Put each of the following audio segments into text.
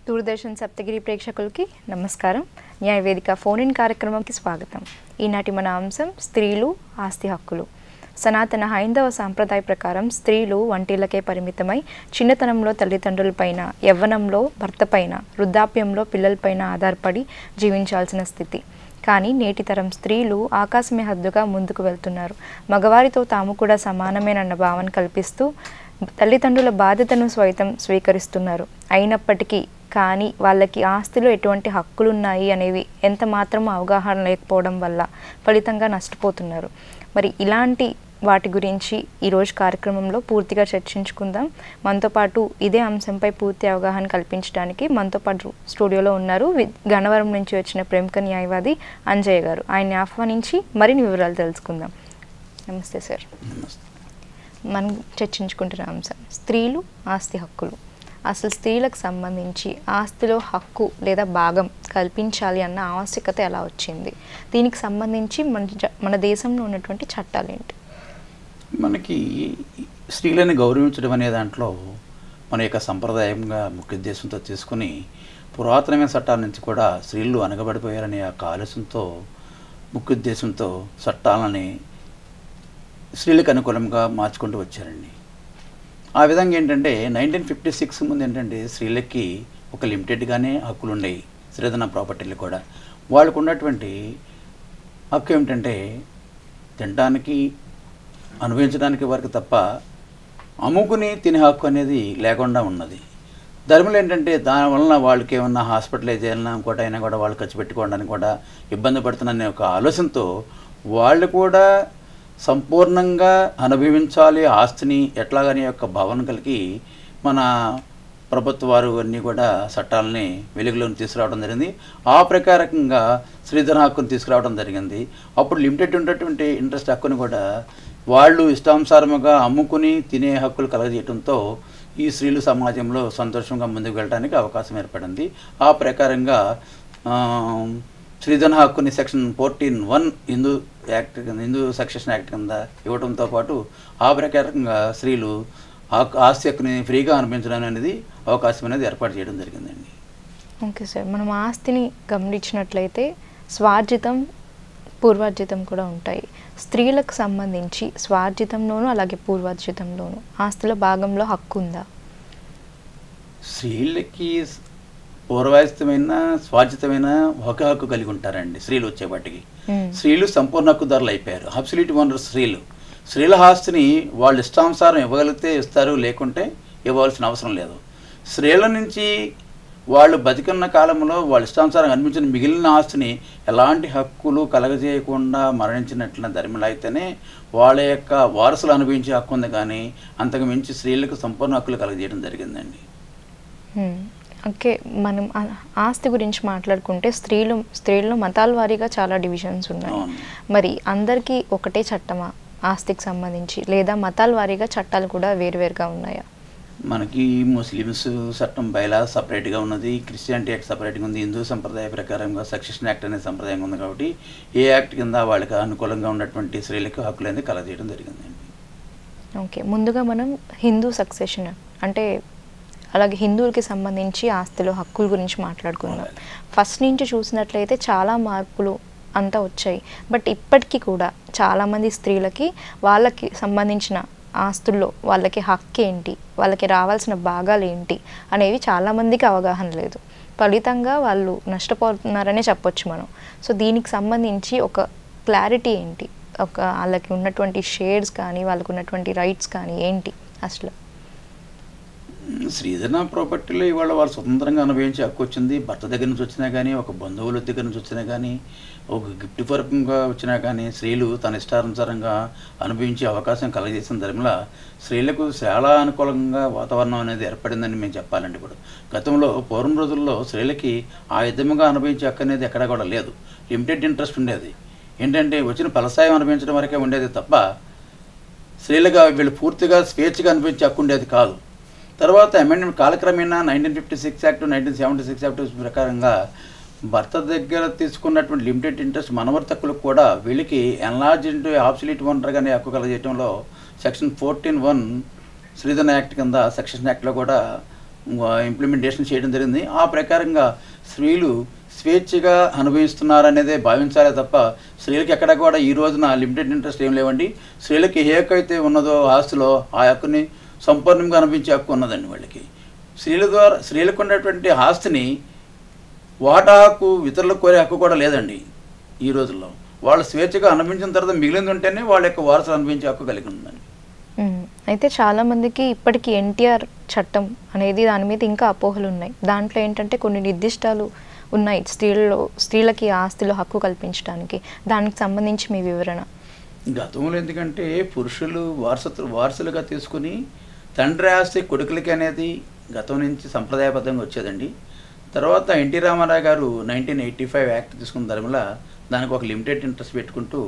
దూరదర్శన్ సప్తగిరి ప్రేక్షకులకి నమస్కారం న్యాయవేదిక phone in కార్యక్రమంకి స్వాగతం ఈనాటి మన అంశం స్త్రీలు ఆస్తి హక్కులు సనాతన హైందవ సాంప్రదాయ ప్రకారం స్త్రీలు వంటిలకే పరిమితమై చిన్నతనంలో తల్లిదండ్రులపైన యవ్వనంలో భర్తపైన వృద్ధాప్యంలో పిల్లలపైన ఆధారపడి జీవించాల్సిన స్థితి కానీ నేటి తరం స్త్రీలు ఆకాశమే హద్దుగా ముందుకు వెళ్తున్నారు మగవారితో తాము కూడా సమానమేనన్న భావన కల్పిస్తూ తల్లిదండ్రుల బాధ్యతను స్వైతం స్వీకరిస్తున్నారు అయినప్పటికీ కానీ వాళ్ళకి ఆస్తిలో ఎటువంటి హక్కులు ఉన్నాయి అనేవి ఎంత మాత్రం అవగాహన లేకపోవడం వల్ల ఫలితంగా నష్టపోతున్నారు మరి ఇలాంటి వాటి గురించి ఈరోజు కార్యక్రమంలో పూర్తిగా చర్చించుకుందాం మనతో పాటు ఇదే అంశంపై పూర్తి అవగాహన కల్పించడానికి మనతో పాటు స్టూడియోలో ఉన్నారు వి- గన్నవరం నుంచి వచ్చిన ప్రముఖ న్యాయవాది అంజయ్య గారు ఆయన్ని ఆహ్వానించి మరిన్ని వివరాలు తెలుసుకుందాం నమస్తే సార్ మనం చర్చించుకుంటున్న అంశం స్త్రీలు ఆస్తి హక్కులు అసలు స్త్రీలకు సంబంధించి ఆస్తిలో హక్కు లేదా భాగం కల్పించాలి అన్న ఆవశ్యకత ఎలా వచ్చింది దీనికి సంబంధించి మన జ- మన దేశంలో ఉన్నటువంటి చట్టాలు ఏంటి మనకి స్త్రీలని గౌరవించడం అనే దాంట్లో మన యొక్క సంప్రదాయంగా ముఖ్య ఉద్దేశంతో తీసుకుని పురాతనమైన చట్టాల నుంచి కూడా స్త్రీలు అనగబడిపోయారనే యొక్క ఆలోచనతో ముఖ్య ఉద్దేశంతో చట్టాలని స్త్రీలకు అనుకూలంగా మార్చుకుంటూ వచ్చారండి ఆ విధంగా ఏంటంటే నైన్టీన్ ఫిఫ్టీ సిక్స్ ముందు ఏంటంటే స్త్రీలకి ఒక లిమిటెడ్గానే హక్కులు ఉండేవి స్త్రీధన ప్రాపర్టీలు కూడా వాళ్ళకు ఉన్నటువంటి హక్కు ఏమిటంటే తినడానికి అనుభవించడానికి వరకు తప్ప అమ్ముకుని తినే హక్కు అనేది లేకుండా ఉన్నది ధర్మలు ఏంటంటే దాని వలన వాళ్ళకి ఏమన్నా హాస్పిటలైజ్ చేయాలన్నా ఇంకోటి అయినా కూడా వాళ్ళు ఖర్చు పెట్టుకోవడానికి కూడా ఇబ్బంది పడుతున్నారనే ఒక ఆలోచనతో వాళ్ళు కూడా సంపూర్ణంగా అనుభవించాలి ఆస్తిని ఎట్లాగనే యొక్క భావన కలిగి మన ప్రభుత్వ వారు అన్నీ కూడా చట్టాలని వెలుగులోకి తీసుకురావడం జరిగింది ఆ ప్రకారంగా శ్రీధర హక్కును తీసుకురావడం జరిగింది అప్పుడు లిమిటెడ్ ఉన్నటువంటి ఇంట్రెస్ట్ హక్కుని కూడా వాళ్ళు ఇష్టానుసారముగా అమ్ముకుని తినే హక్కులు కలగజేయడంతో ఈ స్త్రీలు సమాజంలో సంతోషంగా ముందుకు వెళ్ళడానికి అవకాశం ఏర్పడింది ఆ ప్రకారంగా ఆ, స్త్రీధన హక్కుని section fourteen one Hindu act కింద హిందూ సక్సెషన్ యాక్ట్ కింద ఇవ్వడంతో పాటు ఆ ప్రకారంగా స్త్రీలు ఆ- ఆస్తి హక్కుని ఫ్రీగా అనిపించడం అనేది అవకాశం అనేది ఏర్పాటు చేయడం జరిగిందండి ఓకే సార్ మనం ఆస్తిని గమనించినట్లయితే స్వార్జితం పూర్వార్జితం కూడా ఉంటాయి స్త్రీలకు సంబంధించి స్వార్జితంలోనూ అలాగే పూర్వార్జితంలోనూ ఆస్తిలో భాగంలో హక్కు ఉందా స్త్రీలకి పూర్వాయితమైన స్వార్జితమైన ఒక హక్కు కలిగి ఉంటారండి స్త్రీలు వచ్చేపాటికి మ్మ్. స్త్రీలు సంపూర్ణ హక్కుదారులు అయిపోయారు అబ్సల్యూట్ ఓనర్ స్త్రీలు స్త్రీల ఆస్తిని వాళ్ళ ఇష్టానుసారం ఇవ్వగలిగితే ఇస్తారు లేకుంటే ఇవ్వాల్సిన అవసరం లేదు స్త్రీల నుంచి వాళ్ళు బతికున్న కాలంలో వాళ్ళ ఇష్టానుసారం అనిపించిన మిగిలిన ఆస్తిని ఎలాంటి హక్కులు కలగజేయకుండా మరణించినట్ల ధర్మలు అయితేనే వాళ్ళ యొక్క వారసులు అనుభవించే హక్కు ఉంది కానీ అంతకు మించి స్త్రీలకు సంపూర్ణ హక్కులు కలగజేయడం జరిగిందండి మ్మ్. ఓకే మనం ఆ- ఆస్తి గురించి మాట్లాడుకుంటే స్త్రీలు స్త్రీల్లో మతాల వారీగా చాలా డివిజన్స్ ఉన్నాయి అవును. మరి అందరికీ ఒకటే చట్టమా ఆస్తికి సంబంధించి లేదా మతాల వారీగా చట్టాలు కూడా వేరువేరుగా ఉన్నాయా మనకి ముస్లిమ్స్ చట్టం బయలా సపరేట్గా ఉన్నది క్రిస్టియానిటీ యాక్ట్ సపరేట్గా ఉంది హిందూ సంప్రదాయ ప్రకారంగా సక్సెషన్ యాక్ట్ అనే సంప్రదాయం ఉంది కాబట్టి ఏ యాక్ట్ కింద వాళ్ళకి అనుకూలంగా ఉన్నటువంటి స్త్రీలకు హక్కులు అనేది కలగజేయడం జరిగిందండి ఓకే ముందుగా మనం హిందూ సక్సెషన్ అంటే అలాగే హిందువులకి సంబంధించి ఆస్తిలో హక్కుల గురించి మాట్లాడుకుందాం అలాగే. ఫస్ట్ నుంచి చూసినట్లయితే చాలా మార్పులు అంతా వచ్చాయి బట్ ఇప్పటికీ కూడా చాలామంది స్త్రీలకి వాళ్ళకి సంబంధించిన ఆస్తుల్లో వాళ్ళకి హక్కు ఏంటి వాళ్ళకి రావాల్సిన భాగాలు ఏంటి అనేవి చాలామందికి అవగాహన లేదు ఫలితంగా వాళ్ళు నష్టపోతున్నారనే చెప్పొచ్చు మనం సో దీనికి సంబంధించి ఒక క్లారిటీ ఏంటి ఒక వాళ్ళకి ఉన్నటువంటి షేడ్స్ కానీ వాళ్ళకు ఉన్నటువంటి రైట్స్ కానీ ఏంటి అసలు శ్రీధన ప్రాపర్టీలో ఇవాళ వాళ్ళు స్వతంత్రంగా అనుభవించే హక్కు వచ్చింది భర్త దగ్గర నుంచి వచ్చినా కానీ ఒక బంధువుల దగ్గర నుంచి వచ్చినా కానీ ఒక గిఫ్ట్ పరకంగా వచ్చినా కానీ స్త్రీలు తన ఇష్టానుసారంగా అనుభవించే అవకాశం కలగజేసిన ధర్మల స్త్రీలకు చాలా అనుకూలంగా వాతావరణం అనేది ఏర్పడిందని మేము చెప్పాలండి ఇప్పుడు గతంలో పూర్వం రోజుల్లో స్త్రీలకి ఆ విధముగా అనుభవించే హక్కు అనేది ఎక్కడా కూడా లేదు లిమిటెడ్ ఇంట్రెస్ట్ ఉండేది ఏంటంటే వచ్చిన ఫలసాయం అనుభవించడం వరకే ఉండేది తప్ప స్త్రీలుగా వీళ్ళు పూర్తిగా స్వేచ్ఛగా అనిపించే హక్కు ఉండేది కాదు తర్వాత అమెండ్మెంట్ కాలక్రమేణా nineteen fifty six act nineteen seventy six act ప్రకారంగా భర్త దగ్గర తీసుకున్నటువంటి లిమిటెడ్ ఇంట్రెస్ట్ మనవర్తకులకు కూడా వీళ్ళకి ఎన్లార్జ్ ఇంటూ ఆబ్సలీట్ ఓనర్ అనే హక్కు కలగజేయడంలో సెక్షన్ ఫోర్టీన్ వన్ శ్రీధన యాక్ట్ కింద సెక్షన్ యాక్ట్లో కూడా ఇంప్లిమెంటేషన్ చేయడం జరిగింది ఆ ప్రకారంగా స్త్రీలు స్వేచ్ఛగా అనుభవిస్తున్నారనేదే భావించాలే తప్ప స్త్రీలకు ఎక్కడ కూడా ఈ రోజున లిమిటెడ్ ఇంట్రెస్ట్ ఏం లేవండి స్త్రీలకి ఏ హక్కు అయితే ఉన్నదో ఆస్తిలో ఆ హక్కుని సంపూర్ణంగా అనుభవించే హక్కు ఉన్నదండి వాళ్ళకి స్త్రీల ద్వారా స్త్రీలకు ఉన్నటువంటి ఆస్తిని వాటా హక్కు ఇతరులకు కోరే హక్కు కూడా లేదండి ఈ రోజుల్లో వాళ్ళు స్వేచ్ఛగా అనుభవించిన తర్వాత మిగిలింది ఉంటేనే వాళ్ళ యొక్క వారసులు అనుభవించే హక్కు కలిగి ఉందండి మ్మ్. అయితే చాలా మందికి ఇప్పటికీ ఎన్టీఆర్ చట్టం అనేది దాని మీద ఇంకా అపోహలు ఉన్నాయి దాంట్లో ఏంటంటే కొన్ని నిర్దిష్టాలు ఉన్నాయి స్త్రీలలో స్త్రీలకి ఆస్తిలో హక్కు కల్పించడానికి దానికి సంబంధించి మీ వివరణ గతంలో ఎందుకంటే పురుషులు వారసత్వ వారసులుగా తీసుకుని తండ్రి ఆస్తి కొడుకులకి అనేది గతం నుంచి సంప్రదాయబద్ధంగా వచ్చేదండి తర్వాత ఎన్టీ రామారావు గారు నైన్టీన్ ఎయిటీ ఫైవ్ యాక్ట్ తీసుకున్న ధర్మల దానికి ఒక లిమిటెడ్ ఇంట్రెస్ట్ పెట్టుకుంటూ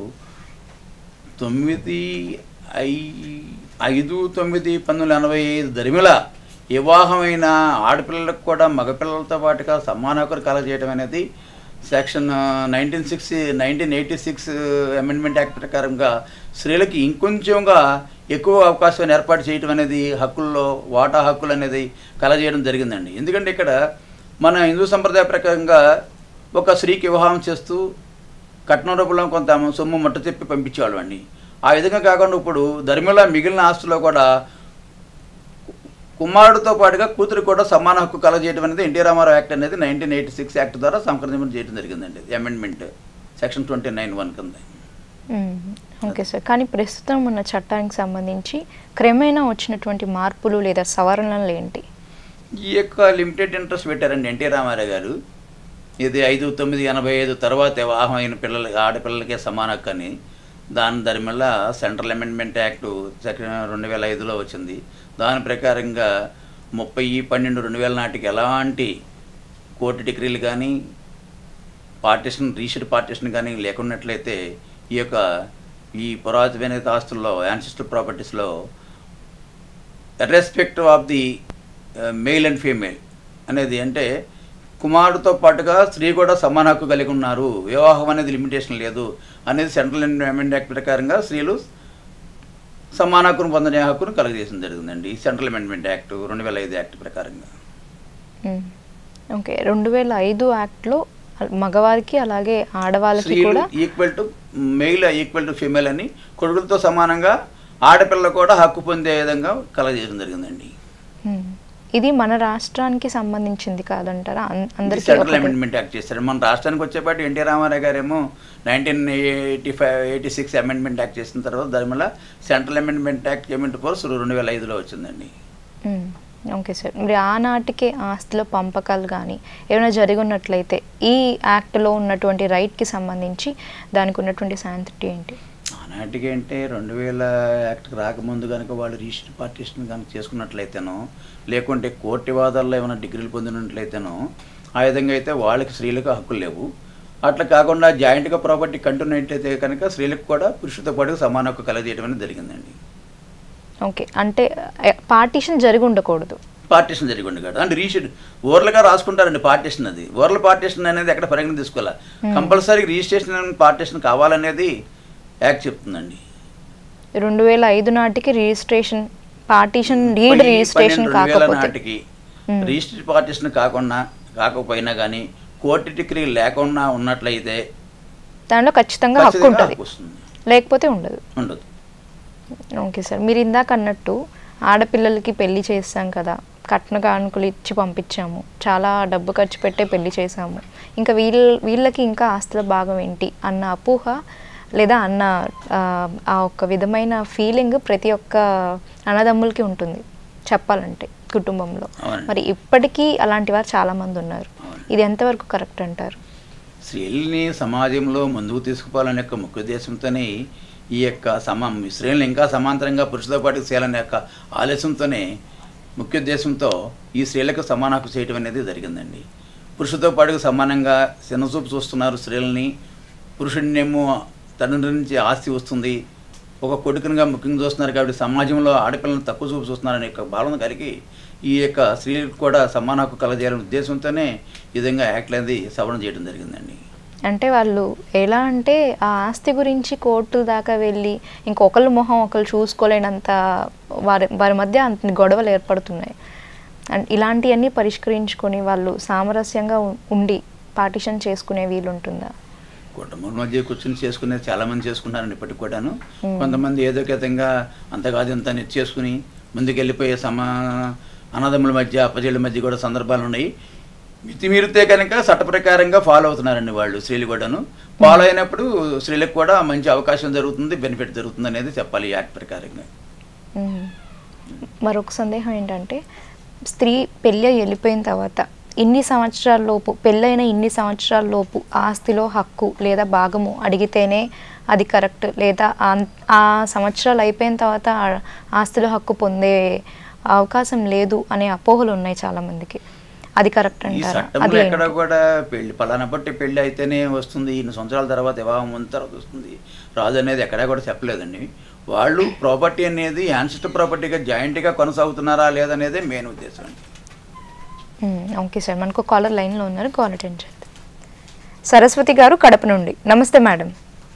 తొమ్మిది ఐ ఐదు తొమ్మిది పంతొమ్మిది ఎనభై ఐదు దరిమిల వివాహమైన ఆడపిల్లలకు కూడా మగపిల్లలతో పాటుగా సమాన హక్కులు కలగజేయడం అనేది section nineteen six nineteen eighty six amendment act ప్రకారంగా స్త్రీలకి ఇంకొంచెంగా ఎక్కువ అవకాశాన్ని ఏర్పాటు చేయడం అనేది హక్కుల్లో వాటా హక్కులు అనేది కలజేయడం జరిగిందండి ఎందుకంటే ఇక్కడ మన హిందూ సంప్రదాయ ప్రకారంగా ఒక స్త్రీకి వివాహం చేస్తూ కట్నం రూపంలో కొంత సొమ్ము మట్టు చెప్పి పంపించేవాళ్ళు అండి ఆ విధంగా కాకుండా ఇప్పుడు ధర్మిలా మిగిలిన ఆస్తులో కూడా కుమారుడితో పాటుగా కూతురు కూడా సమాన హక్కు కలగజేయడం అనేది ఎన్టీ రామారావు యాక్ట్ అనేది నైన్టీన్ ఎయిటీ సిక్స్ యాక్ట్ ద్వారా సంప్రదింపడం చేయడం జరిగిందండి amendment section twenty nine one కింద మ్మ్. ఓకే సార్ కానీ ప్రస్తుతం ఉన్న చట్టానికి సంబంధించి క్రమేణా వచ్చినటువంటి మార్పులు లేదా సవరణలు ఏంటి ఈ యొక్క లిమిటెడ్ ఇంట్రెస్ట్ పెట్టారండి ఎన్టీ రామారావు గారు ఇది ఐదు తొమ్మిది ఎనభై ఐదు తర్వాత వివాహం అయిన పిల్లలు ఆడపిల్లలకే సమాన హక్కు అని దాని దాని వల్ల సెంట్రల్ అమెండ్మెంట్ యాక్ట్ సెక్షన్ రెండు వేల ఐదులో వచ్చింది దాని ప్రకారంగా ముప్పై పన్నెండు రెండు వేల నాటికి ఎలాంటి కోర్టు డిగ్రీలు కానీ పార్టీషన్ రీషెడ్ పార్టీషన్ కానీ లేకున్నట్లయితే ఈ యొక్క ఈ పురాతనమైన ఆస్తుల్లో యాన్సిస్టర్ ప్రాపర్టీస్లో respect of the male and female అనేది అంటే కుమారుడితో పాటుగా స్త్రీ కూడా సమాన హక్కు కలిగి ఉన్నారు వివాహం అనేది లిమిటేషన్ లేదు అనేది సెంట్రల్ అమెండ్మెంట్ యాక్ట్ ప్రకారంగా స్త్రీలు సమాన హక్కును పొందనే హక్కును కలగజేసిన జరిగిందండి సెంట్రల్ అమెండ్మెంట్ యాక్ట్ రెండు వేల ఐదు యాక్ట్ ప్రకారంగా మ్మ్. ఓకే రెండు వేల ఐదు యాక్ట్లో మగవారికి అలాగే ఆడవాళ్ళకి స్త్రీలు కూడా equal to male equal to female అని కొడుకులతో సమానంగా ఆడపిల్ల కూడా హక్కు పొందే విధంగా కలగజేయడం జరిగింది మ్మ్. ఇది మన రాష్ట్రానికి సంబంధించింది కాదంటారా అన్- అందరికీ సెంట్రల్ ఒకటే. అమెండ్మెంట్ యాక్ట్ చేశారు మన రాష్ట్రానికి వచ్చేపాటి ఎన్టీ రామారావు గారేమో nineteen eighty five eighty six amendment act చేసిన తర్వాత దాని వల్ల central amendment act payment force రెండు వేల ఐదులో వచ్చిందండి మ్మ్. ఓకే సార్ మరి ఆనాటికే ఆస్తిలో పంపకాలు కానీ ఏమైనా జరిగి ఉన్నట్లయితే ఈ యాక్ట్లో ఉన్నటువంటి రైట్కి సంబంధించి దానికి ఉన్నటువంటి శాంతిటీ ఏంటి ఆనాటికి అంటే రెండు వేల యాక్ట్కి రాకముందు కనుక వాళ్ళు రిజిస్టర్ పార్టీషన్ కనుక చేసుకున్నట్లయితేనో లేకుంటే కోర్టు వాదాల్లో ఏమైనా డిగ్రీలు పొందినట్లయితేనో ఆ విధంగా అయితే వాళ్ళకి స్త్రీలకు హక్కులు లేవు అట్లా కాకుండా జాయింట్గా ప్రాపర్టీ కంటిన్యూట్ అయితే కనుక స్త్రీలకు కూడా పురుషులతో పాటు సమాన హక్కు కలగజేయడం అనేది జరిగిందండి ఓకే అంటే పార్టీషన్ జరిగి ఉండకూడదు పార్టీషన్ జరిగి ఉంది కదా అంటే రీషెడ్ ఓవర్లుగా రాసుకుంటారండి పార్టీషన్ అది ఓవర్ల పార్టీషన్ అనేది ఎక్కడ పరిగణ తీసుకోవాలి కంపల్సరీ రిజిస్ట్రేషన్ పార్టీషన్ కావాలనేది యాక్ట్ చెప్తుందండి రెండు వేల ఐదు నాటికి రిజిస్ట్రేషన్ పార్టీషన్ డీడ్ పన్నెండు రిజిస్ట్రేషన్ రెండు వేల కాకపోతే నాటికి మ్మ్. రిజిస్టర్ పార్టీషన్ కాకుండా కాకపోయినా కానీ కోర్టు డిగ్రీ లేకుండా ఉన్నట్లయితే దాంట్లో ఖచ్చితంగా హక్కు ఖచ్చితంగా ఉంటుంది హక్కు వస్తుంది లేకపోతే ఉండదు ఉండదు ఓకే సార్ మీరు ఇందాక అన్నట్టు ఆడపిల్లలకి పెళ్లి చేస్తాం కదా కట్న కానుకలు ఇచ్చి పంపించాము చాలా డబ్బు ఖర్చు పెట్టే పెళ్లి చేసాము ఇంకా వీళ్ళ వీళ్ళకి ఇంకా ఆస్తుల భాగం ఏంటి అన్న అపోహ లేదా అన్న ఆ, ఆ ఒక్క విధమైన ఫీలింగ్ ప్రతి ఒక్క అన్నదమ్ములకి ఉంటుంది చెప్పాలంటే కుటుంబంలో అవునండి. మరి ఇప్పటికీ అలాంటి వారు చాలామంది ఉన్నారు అవును. ఇది ఎంతవరకు కరెక్ట్ అంటారు స్త్రీల్ని సమాజంలో ముందుకు తీసుకుపోవాలనే యొక్క ముఖ్య ఉద్దేశంతోనే ఈ యొక్క సమా స్త్రీలను ఇంకా సమాంతరంగా పురుషులతో పాటు చేయాలనే యొక్క ఆలస్యంతోనే ముఖ్య ఉద్దేశంతో ఈ స్త్రీలకు సమాన హక్కు చేయటం అనేది జరిగిందండి పురుషులతో పాటు సమానంగా చిన్నచూపు చూస్తున్నారు స్త్రీలని పురుషుడినేమో తండ్రి నుంచి ఆస్తి వస్తుంది ఒక కొడుకునిగా ముఖ్యంగా చూస్తున్నారు కాబట్టి సమాజంలో ఆడపిల్లలను తక్కువ చూపు చూస్తున్నారనే యొక్క భావన కలిగి ఈ యొక్క స్త్రీలకు కూడా సమాన హక్కు కలగజేయాలనే ఉద్దేశంతోనే ఈ విధంగా యాక్ట్ అనేది సవరణ చేయడం జరిగిందండి అంటే వాళ్ళు ఎలా అంటే ఆ ఆస్తి గురించి కోర్టు దాకా వెళ్ళి ఇంకొకళ్ళు మొహం ఒకళ్ళు చూసుకోలేనంత వారి వారి మధ్య అంత గొడవలు ఏర్పడుతున్నాయి అండ్ ఇలాంటివన్నీ పరిష్కరించుకొని వాళ్ళు సామరస్యంగా ఉ- ఉండి పార్టిషన్ చేసుకునే వీలు ఉంటుందా కుటుంబం మధ్య కూర్చుని చేసుకునేది చాలా మంది చేసుకుంటారండి ఇప్పటికి కూడాను కొంతమంది ఏదో ఒక విధంగా అంత కాదు ఇంత నెట్ చేసుకుని ముందుకెళ్ళిపోయే సమా అన్నదమ్ముల మధ్య అప్పచెళ్ళ మధ్య కూడా సందర్భాలు ఉన్నాయి మితిమీరితే కనుక చట్ట ప్రకారంగా ఫాలో అవుతున్నారండి వాళ్ళు స్త్రీలు కూడాను ఫాలో అయినప్పుడు స్త్రీలకు కూడా మంచి అవకాశం జరుగుతుంది బెనిఫిట్ జరుగుతుంది అనేది చెప్పాలి ఈ యాక్ట్ ప్రకారంగా మ్మ్. మరొక సందేహం ఏంటంటే స్త్రీ పెళ్ళి అయి వెళ్ళిపోయిన తర్వాత ఇన్ని సంవత్సరాల లోపు పెళ్ళైన ఇన్ని సంవత్సరాల లోపు ఆస్తిలో హక్కు లేదా భాగము అడిగితేనే అది కరెక్ట్ లేదా ఆ- ఆ సంవత్సరాలు అయిపోయిన తర్వాత ఆ ఆస్తిలో హక్కు పొందే అవకాశం లేదు అనే అపోహలు ఉన్నాయి చాలా మందికి అది కరెక్ట్ ఈ అంటారా చట్టంలో అది ఎక్కడ ఏంటి? కూడా పెళ్లి పలానా బట్టి పెళ్లి అయితేనే వస్తుంది ఇన్ని సంవత్సరాల తర్వాత వివాహం ఉన్న తర్వాత వస్తుంది రాదు అనేది ఎక్కడా కూడా చెప్పలేదండి వాళ్ళు ప్రాపర్టీ అనేది యాన్సిస్టర్ ప్రాపర్టీగా జాయింట్గా కొనసాగుతున్నారా లేదనేదే మెయిన్ ఉద్దేశం అండి మ్మ్. ఓకే సార్ మనకు కాలర్ లైన్లో ఉన్నారు కాల్ అటెండ్ చేద్దాం సరస్వతి గారు కడప నుండి నమస్తే మేడం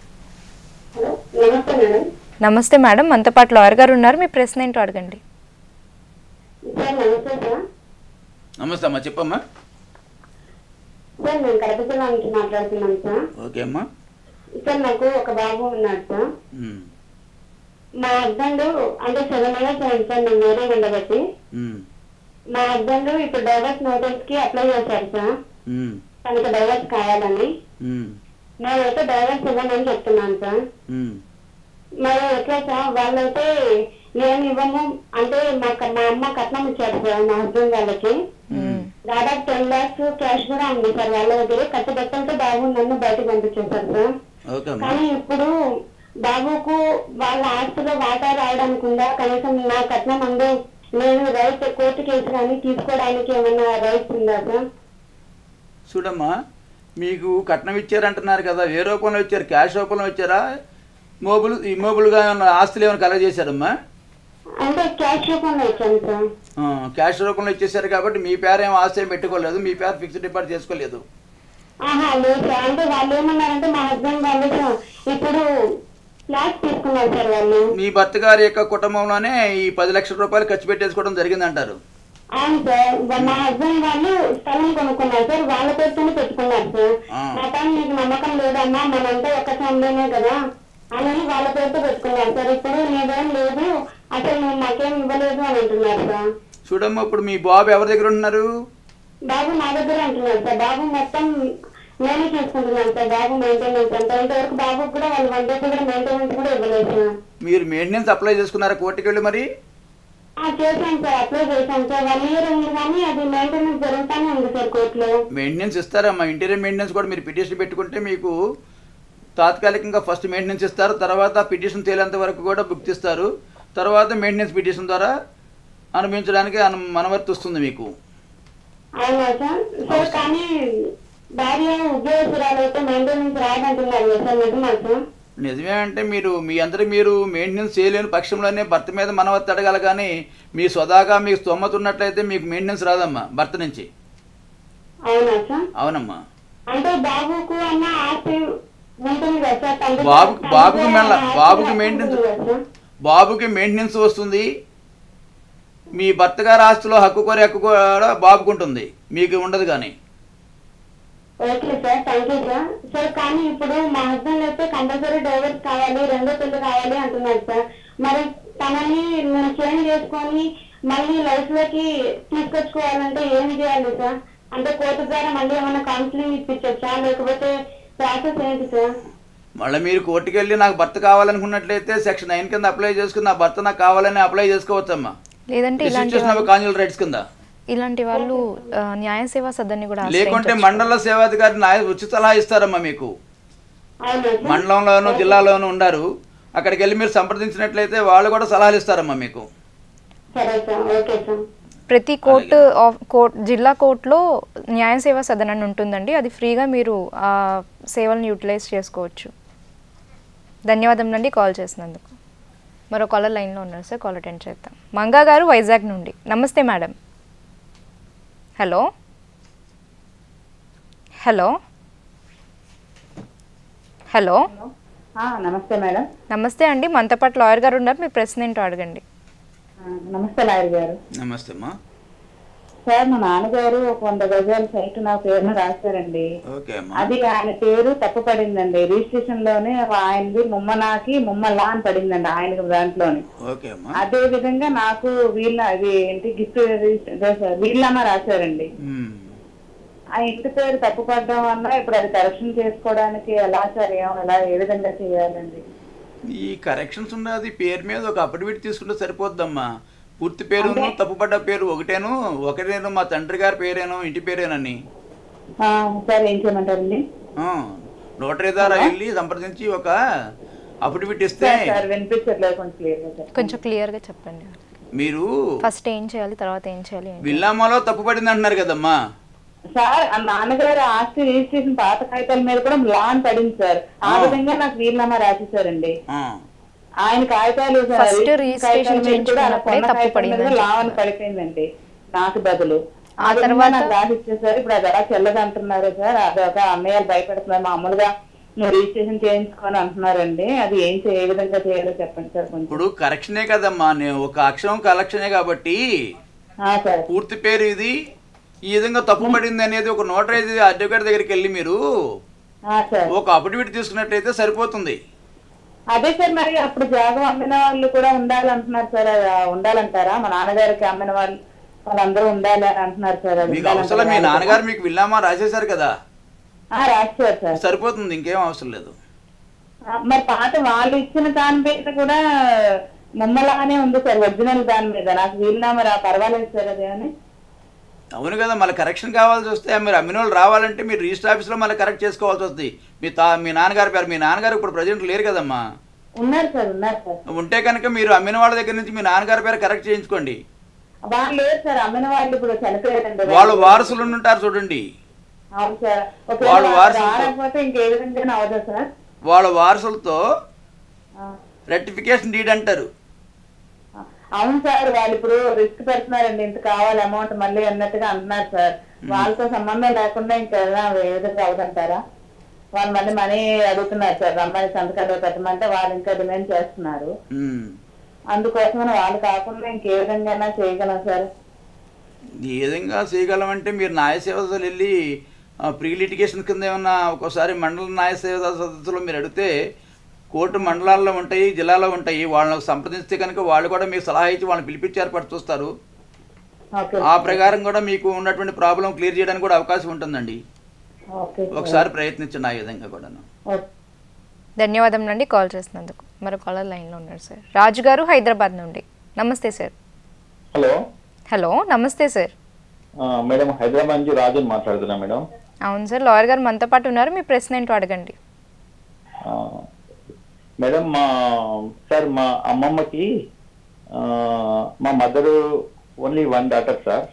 హలో నమస్తే మేడం నమస్తే మేడం మనతో పాటు లాయర్ గారు ఉన్నారు మీ ప్రశ్న ఏంటో అడగండి సార్ నమస్తే సార్ నమస్తే అమ్మా చెప్పమ్మా సార్ నేను కడప జిల్లా నుంచి మాట్లాడుతున్నాను సార్ ఓకే అమ్మా సార్ నాకు ఒక బాబు ఉన్నాడు సార్ ఉమ్, మా హస్బెండ్ అంటే సెవెన్ ఇయర్స్ అయింది సార్ నేను వేరే ఉండబట్టి ఉమ్, మా హస్బెండ్ ఇప్పుడు డైవర్స్ నోటీస్ కి అప్లై చేశారు సార్ ఉమ్, తనకి డైవర్స్ కావాలని ఉమ్, నేనైతే డైవర్స్ ఇవ్వనని చెప్తున్నాను సార్ ఉమ్, మరి ఎట్లా సార్ వాళ్ళైతే ఏమి ఇవ్వము అంటే మా మా అమ్మ కట్నం ఇచ్చారు సార్ మా హస్బెండ్ వాళ్ళకి మ్మ్. దాదాపు టెన్ లాక్స్ క్యాష్ కూడా ఉంది సార్ వాళ్ళ దగ్గర కట్టుబట్టలతో బాబు నన్ను బయటకు పంపించేశారు సార్ ఓకే అమ్మా కానీ ఇప్పుడు బాబుకు వాళ్ళ ఆస్తిలో వాటా రావడానికి ఉందా కనీసం నా కట్నం అందు నేను రైట్ కోర్టు కేసు కానీ తీసుకోవడానికి ఏమైనా రైట్స్ ఉందా సార్ చూడమ్మా మీకు కట్నం ఇచ్చారంటున్నారు కదా ఏ రూపంలో ఇచ్చారు క్యాష్ రూపంలో ఇచ్చారా మోబుల్ ఈ మోబుల్గా ఉన్న ఆస్తులు ఏమైనా కలగజేశారమ్మా అంటే క్యాష్ రూపంలో ఇచ్చాను సార్ ఆ, క్యాష్ రూపంలో ఇచ్చేసారు కాబట్టి మీ పేరు ఏం ఆస్తి ఏం పెట్టుకోలేదు మీ పేరు ఫిక్స్డ్ డిపాజిట్ చేసుకోలేదు ఆహా లేదు సార్ అంటే వాళ్ళు ఏమన్నారంటే మా హస్బెండ్ వాళ్ళు సార్ ఇప్పుడు ఫ్లాట్ తీసుకున్నారు సార్ వాళ్ళు మీ భర్త గారి యొక్క కుటుంబంలోనే ఈ పది లక్షల రూపాయలు ఖర్చు పెట్టేసుకోవడం జరిగిందంటారు అవును సార్ వా- మా హస్బెండ్ వాళ్ళు స్థలం కొనుక్కున్నారు సార్ వాళ్ళ పేరుతోనే పెట్టుకున్నారు సార్ ఆ. నా పైన మీకు నమ్మకం లేదమ్మా మనంతా ఒక్క ఫ్యామిలీనే కదా అని వాళ్ళ పేరుతో పెట్టుకున్నారు సార్ ఇప్పుడు నీదేం లేదు అసలు నువ్వు మాకేం ఇవ్వలేదు అని అంటున్నారు సార్ చూడమ్మా ఇప్పుడు మీ బాబు ఎవరి దగ్గర ఉంటున్నారు బాబు నా దగ్గర అంటున్నారు సార్ బాబు మొత్తం నేనే చూసుకుంటున్నాను సార్ బాబు మెయింటెనెన్స్ అంత ఇంతవరకు బాబుకు కూడా వాళ్ళు వన్ డే కూడా మెయింటెనెన్స్ కూడా ఇవ్వలేదు సార్ మీరు మెయింటెనెన్స్ అప్లై చేసుకున్నారా కోర్టుకి వెళ్ళి మరి ఆ, చేశాను సార్ అప్లై చేశాను సార్ వన్ ఇయర్ ఉంది కానీ అది మెయింటెనెన్స్ జరుగుతానే ఉంది సార్ కోర్టులో మెయింటెనెన్స్ ఇస్తారమ్మా ఇంటీరియర్ మెయింటెనెన్స్ కూడా మీరు పిటిషన్ పెట్టుకుంటే మీకు తాత్కాలికంగా ఫస్ట్ మెయింటెనెన్స్ ఇస్తారు తర్వాత పిటిషన్ తేలేంత వరకు కూడా బుక్ ఇస్తారు తర్వాత మెయింటెనెన్స్ పిటిషన్ ద్వారా అనుభవించడానికి అను మనవర్తి వస్తుంది మీకు అవునా సార్ సార్ కానీ భార్య ఉద్యోగస్తురాలు అయితే మెయింటెనెన్స్ రాదంటున్నారు కదా సార్ నిజమా సార్ నిజమే అంటే మీరు మీ అందరూ మీరు మెయింటెనెన్స్ చేయలేని పక్షంలోనే భర్త మీద మనవత్తి అడగాలి కానీ మీ స్వదాగా మీకు స్తోమత ఉన్నట్లయితే మీకు మెయింటెనెన్స్ రాదమ్మా భర్త నుంచి అవునా సార్ అవునమ్మా అంటే బాబుకు అన్న ఆస్తి ఉంటుంది కదా సార్ తండ్రి బాబు- తండ్రి బాబుకి మెల్ల- ఆస్తి బాబుకి ఉంటుంది maintenance- కదా సార్? బాబుకి మెయింటెనెన్స్ వస్తుంది మీ భర్త గారి ఆస్తిలో హక్కు కోరే హక్కు కూడా బాబుకు ఉంటుంది మీకు ఉండదు కానీ okay sir thank you sir sir కానీ ఇప్పుడు మా హస్బెండ్ అయితే కంపల్సరీ డైవర్స్ కావాలి రెండో పెళ్లి కావాలి అంటున్నారు సార్ మరి తనని నేను చేంజ్ చేసుకొని మళ్ళీ లైఫ్ లోకి తీసుకొచ్చుకోవాలంటే ఏం చేయాలి సార్ అంటే కోర్టు ద్వారా మళ్ళీ ఏమైనా కౌన్సిలింగ్ ఇప్పించచ్చా లేకపోతే ప్రాసెస్ ఏంటి సార్ మళ్ళీ మీరు కోర్టుకు వెళ్ళి నాకు భర్త కావాలనుకున్నట్లయితే సెక్షన్ నైన్ కింద అప్లై చేసుకుని నా భర్త నాకు కావాలని అప్లై చేసుకోవచ్చమ్మా లేదంటే ఇలాంటి రిజిస్ట్రేషన్ ఆఫ్ కాన్యువల్ రైట్స్ కింద ఇలాంటి వాళ్ళు ఆ, న్యాయ సేవా సదన్ని కూడా లేకుంటే ఆశ్రయించొచ్చు. మండల సేవాధికారి నాయ ఉచిత సలహా ఇస్తారమ్మా మీకు అవునా సార్ మండలంలోను జిల్లాలోను ఉండారు అక్కడికి వెళ్ళి మీరు సంప్రదించినట్లయితే వాళ్ళు కూడా సలహాలు ఇస్తారమ్మా మీకు సరే సార్ ఓకే సార్ ప్రతి కోర్టు ఆఫ్ కోర్ట్ జిల్లా కోర్టులో న్యాయ సేవా సదన్ అని ఉంటుందండి అది ఫ్రీగా మీరు ఆ సేవలను యూటిలైజ్ చేసుకోవచ్చు ధన్యవాదములండి కాల్ చేసినందుకు మరో కాలర్ లైన్లో ఉన్నారు సార్ కాల్ అటెండ్ చేద్దాం మంగా గారు వైజాగ్ నుండి నమస్తే మేడం హలో హలో హలో ఆ, నమస్తే మేడం నమస్తే అండి మనతో పాటు లాయర్ గారు ఉన్నారు మీ ప్రశ్న ఏంటో అడగండి ఆ, నమస్తే లాయర్ గారు నమస్తే అమ్మా సార్ మా నాన్నగారు ఒక వంద గజాల సైట్ నా పేరున రాశారండి ఓకే అమ్మా అది ఆయన పేరు తప్పు పడిందండి రిజిస్ట్రేషన్ లోనే ఆయనది ముమ్మనాకి ముమ్మలా అని పడిందండి ఆయన దాంట్లోని ఓకే అమ్మా అదే విధంగా నాకు వీళ్ళ అది ఏంటి గిఫ్ట్ వీళ్ళమ్మ రాశారండి మ్మ్. ఆ ఇంటి పేరు తప్పు పడడం వల్ల ఇప్పుడు అది కరెక్షన్ చేసుకోవడానికి ఎలా సార్ ఏం ఎలా ఏ విధంగా చేయాలండి ఈ కరెక్షన్స్ ఉన్నది పేరు మీద ఒక అఫిడవిట్ తీసుకుంటే సరిపోద్దమ్మా పూర్తి పేరును తప్పుపడ్డ పేరు ఒకటేను ఒకటేను మా తండ్రి గారి పేరేను ఇంటి పేరేనని ఆ, సార్ ఏం చేయమంటారండి ఆ, నోటరీ ద్వారా వెళ్ళి సంప్రదించి ఒక అఫిడవిట్ ఇస్తే సార్ సార్ వినిపించట్లేదు కొంచెం క్లియర్గా సార్ కొంచెం క్లియర్గా చెప్పండి మీరు ఫస్ట్ ఏం చేయాలి తర్వాత ఏం చేయాలి ఏంటి? విల్లామాలో తప్పుపడింది అంటున్నారు కదమ్మా సార్ ఆ నాన్నగారు ఆస్తి రిజిస్ట్రేషన్ పాత కాగితాల మీద కూడా లాన్ పడింది సార్ ఆ ఆ. విధంగా నాకు వీలునామా రాసేసారండి ఆ, ఆయన కాగితాలు సార్, First రిజిస్ట్రేషన్ registration కాగితాల మీద కూడా ఆయన చేయించుకున్నప్పుడే కొన్న తప్పు కాగితాల మీద పడిందని లావన్ పడిపోయిందండి నాకు బదులు ఆ ఆ తర్వాత తర్వాత? నాకు రాసి ఇచ్చేసారు ఇప్పుడు అది ఎలా చెల్లదు అంటున్నారు సార్ అది ఒక అన్నయ్యలు భయపెడుతున్నారు మామూలుగా నువ్వు రిజిస్ట్రేషన్ చేయించుకొని అంటున్నారండి అది ఏం చే ఏ విధంగా చేయాలో చెప్పండి సార్ కొంచెం ఇప్పుడు కరెక్షనే కదమ్మా నేను ఒక అక్షరం కలెక్షనే కాబట్టి ఆ, సార్ పూర్తి పేరు ఇది ఈ విధంగా తప్పు పడింది అనేది ఒక నోటరీ అడ్వకేట్ దగ్గరికి వెళ్ళి మీరు ఆ, సార్ ఒక అఫిడవిట్ తీసుకున్నట్టయితే సరిపోతుంది అదే సార్ మరి అప్పుడు జాగం అమ్మిన వాళ్ళు కూడా ఉండాలంటున్నారు సార్ అది ఉండాలంటారా మా నాన్నగారికి అమ్మిన వాళ్ళు వాళ్ళందరూ ఉండాలి అని అంటున్నారు సార్ అది మీకు అవసరం మీ ఉండాలంటారా? నాన్నగారు మీకు విల్లామా రాసేశారు కదా ఆ, రాశారు సార్ సరిపోతుంది ఇంకేం అవసరం లేదు ఆ, మరి పాత వాళ్ళు ఇచ్చిన దాని మీద కూడా ముమ్మలానే ఉంది సార్ ఒరిజినల్ దాని మీద నాకు వీలునామా రా పర్వాలేదు సార్ అది అని అవును కదా మళ్ళీ కరెక్షన్ కావాల్సి వస్తే మీరు అమ్మిన వాళ్ళు రావాలంటే మీరు రిజిస్టర్ ఆఫీస్లో మళ్ళీ కరెక్ట్ చేసుకోవాల్సి వస్తుంది మీ తా మీ నాన్నగారి పేరు మీ నాన్నగారు ఇప్పుడు ప్రజెంట్ లేరు కదమ్మా ఉన్నారు సార్ ఉన్నారు సార్ ఉంటే కనుక మీరు అమ్మిన వాళ్ళ దగ్గర నుంచి మీ నాన్నగారి పేరు కరెక్ట్ చేయించుకోండి వాళ్ళు లేరు సార్ అమ్మిన వాళ్ళు ఇప్పుడు చనిపోయారండి వాళ్ళు వారసులు ఉంటారు చూడండి అవును సార్ వాళ్ళు ఒకవేళ వారసులతో- రాకపోతే ఇంకే విధంగా అవదా సార్ వాళ్ళ వారసులతో ఆ. రెక్టిఫికేషన్ డీడ్ అంటారు అవును సార్ వాళ్ళు ఇప్పుడు రిస్క్ పెడుతున్నారండి ఇంత కావాలి అమౌంట్ మళ్ళీ అన్నట్టుగా అంటున్నారు సార్ వాళ్ళతో సంబంధం లేకుండా ఇంకా ఎలా ఏ విధంగా అవదంటారా వాళ్ళు మళ్ళీ మనీ అడుగుతున్నారు సార్ రమ్మని సంతకాలు పెట్టమంటే వాళ్ళు ఇంకా డిమాండ్ చేస్తున్నారు ఉమ్. అందుకోసం వాళ్ళు కాకుండా ఇంకే విధంగా చేయగలం సార్ ఏ విధంగా చేయగలమంటే మీరు న్యాయ సేవలు వెళ్ళి ప్రీ లిటిగేషన్ కింద ఏమన్నా ఒక్కోసారి మండల న్యాయ సేవా సదస్సులో మీరు అడిగితే కోర్టు మండలాల్లో ఉంటాయి జిల్లాలో ఉంటాయి వాళ్ళని సంప్రదిస్తే కనుక వాళ్ళు కూడా మీకు సలహా ఇచ్చి వాళ్ళని పిలిపించి ఏర్పాటు చూస్తారు ఓకే ఆ ప్రకారం కూడా మీకు ఉన్నటువంటి ప్రాబ్లం క్లియర్ చేయడానికి కూడా అవకాశం ఉంటుందండి ఓకే సార్. ఒకసారి ప్రయత్నించండి ఆ విధంగా కూడాను ఓకే. ధన్యవాదం అండి కాల్ చేసినందుకు మరో కాలర్ లైన్లో ఉన్నారు సార్ రాజు గారు హైదరాబాద్ నుండి నమస్తే సార్ హలో హలో నమస్తే సార్ ఆ, మేడం హైదరాబాద్ నుంచి రాజు మాట్లాడుతున్నా మేడం అవును సార్ లాయర్ గారు మనతో పాటు ఉన్నారు మీ ప్రశ్న ఏంటో అడగండి ఆ, మేడం మా సార్ మా అమ్మమ్మకి ఆ, మా mother only one daughter sir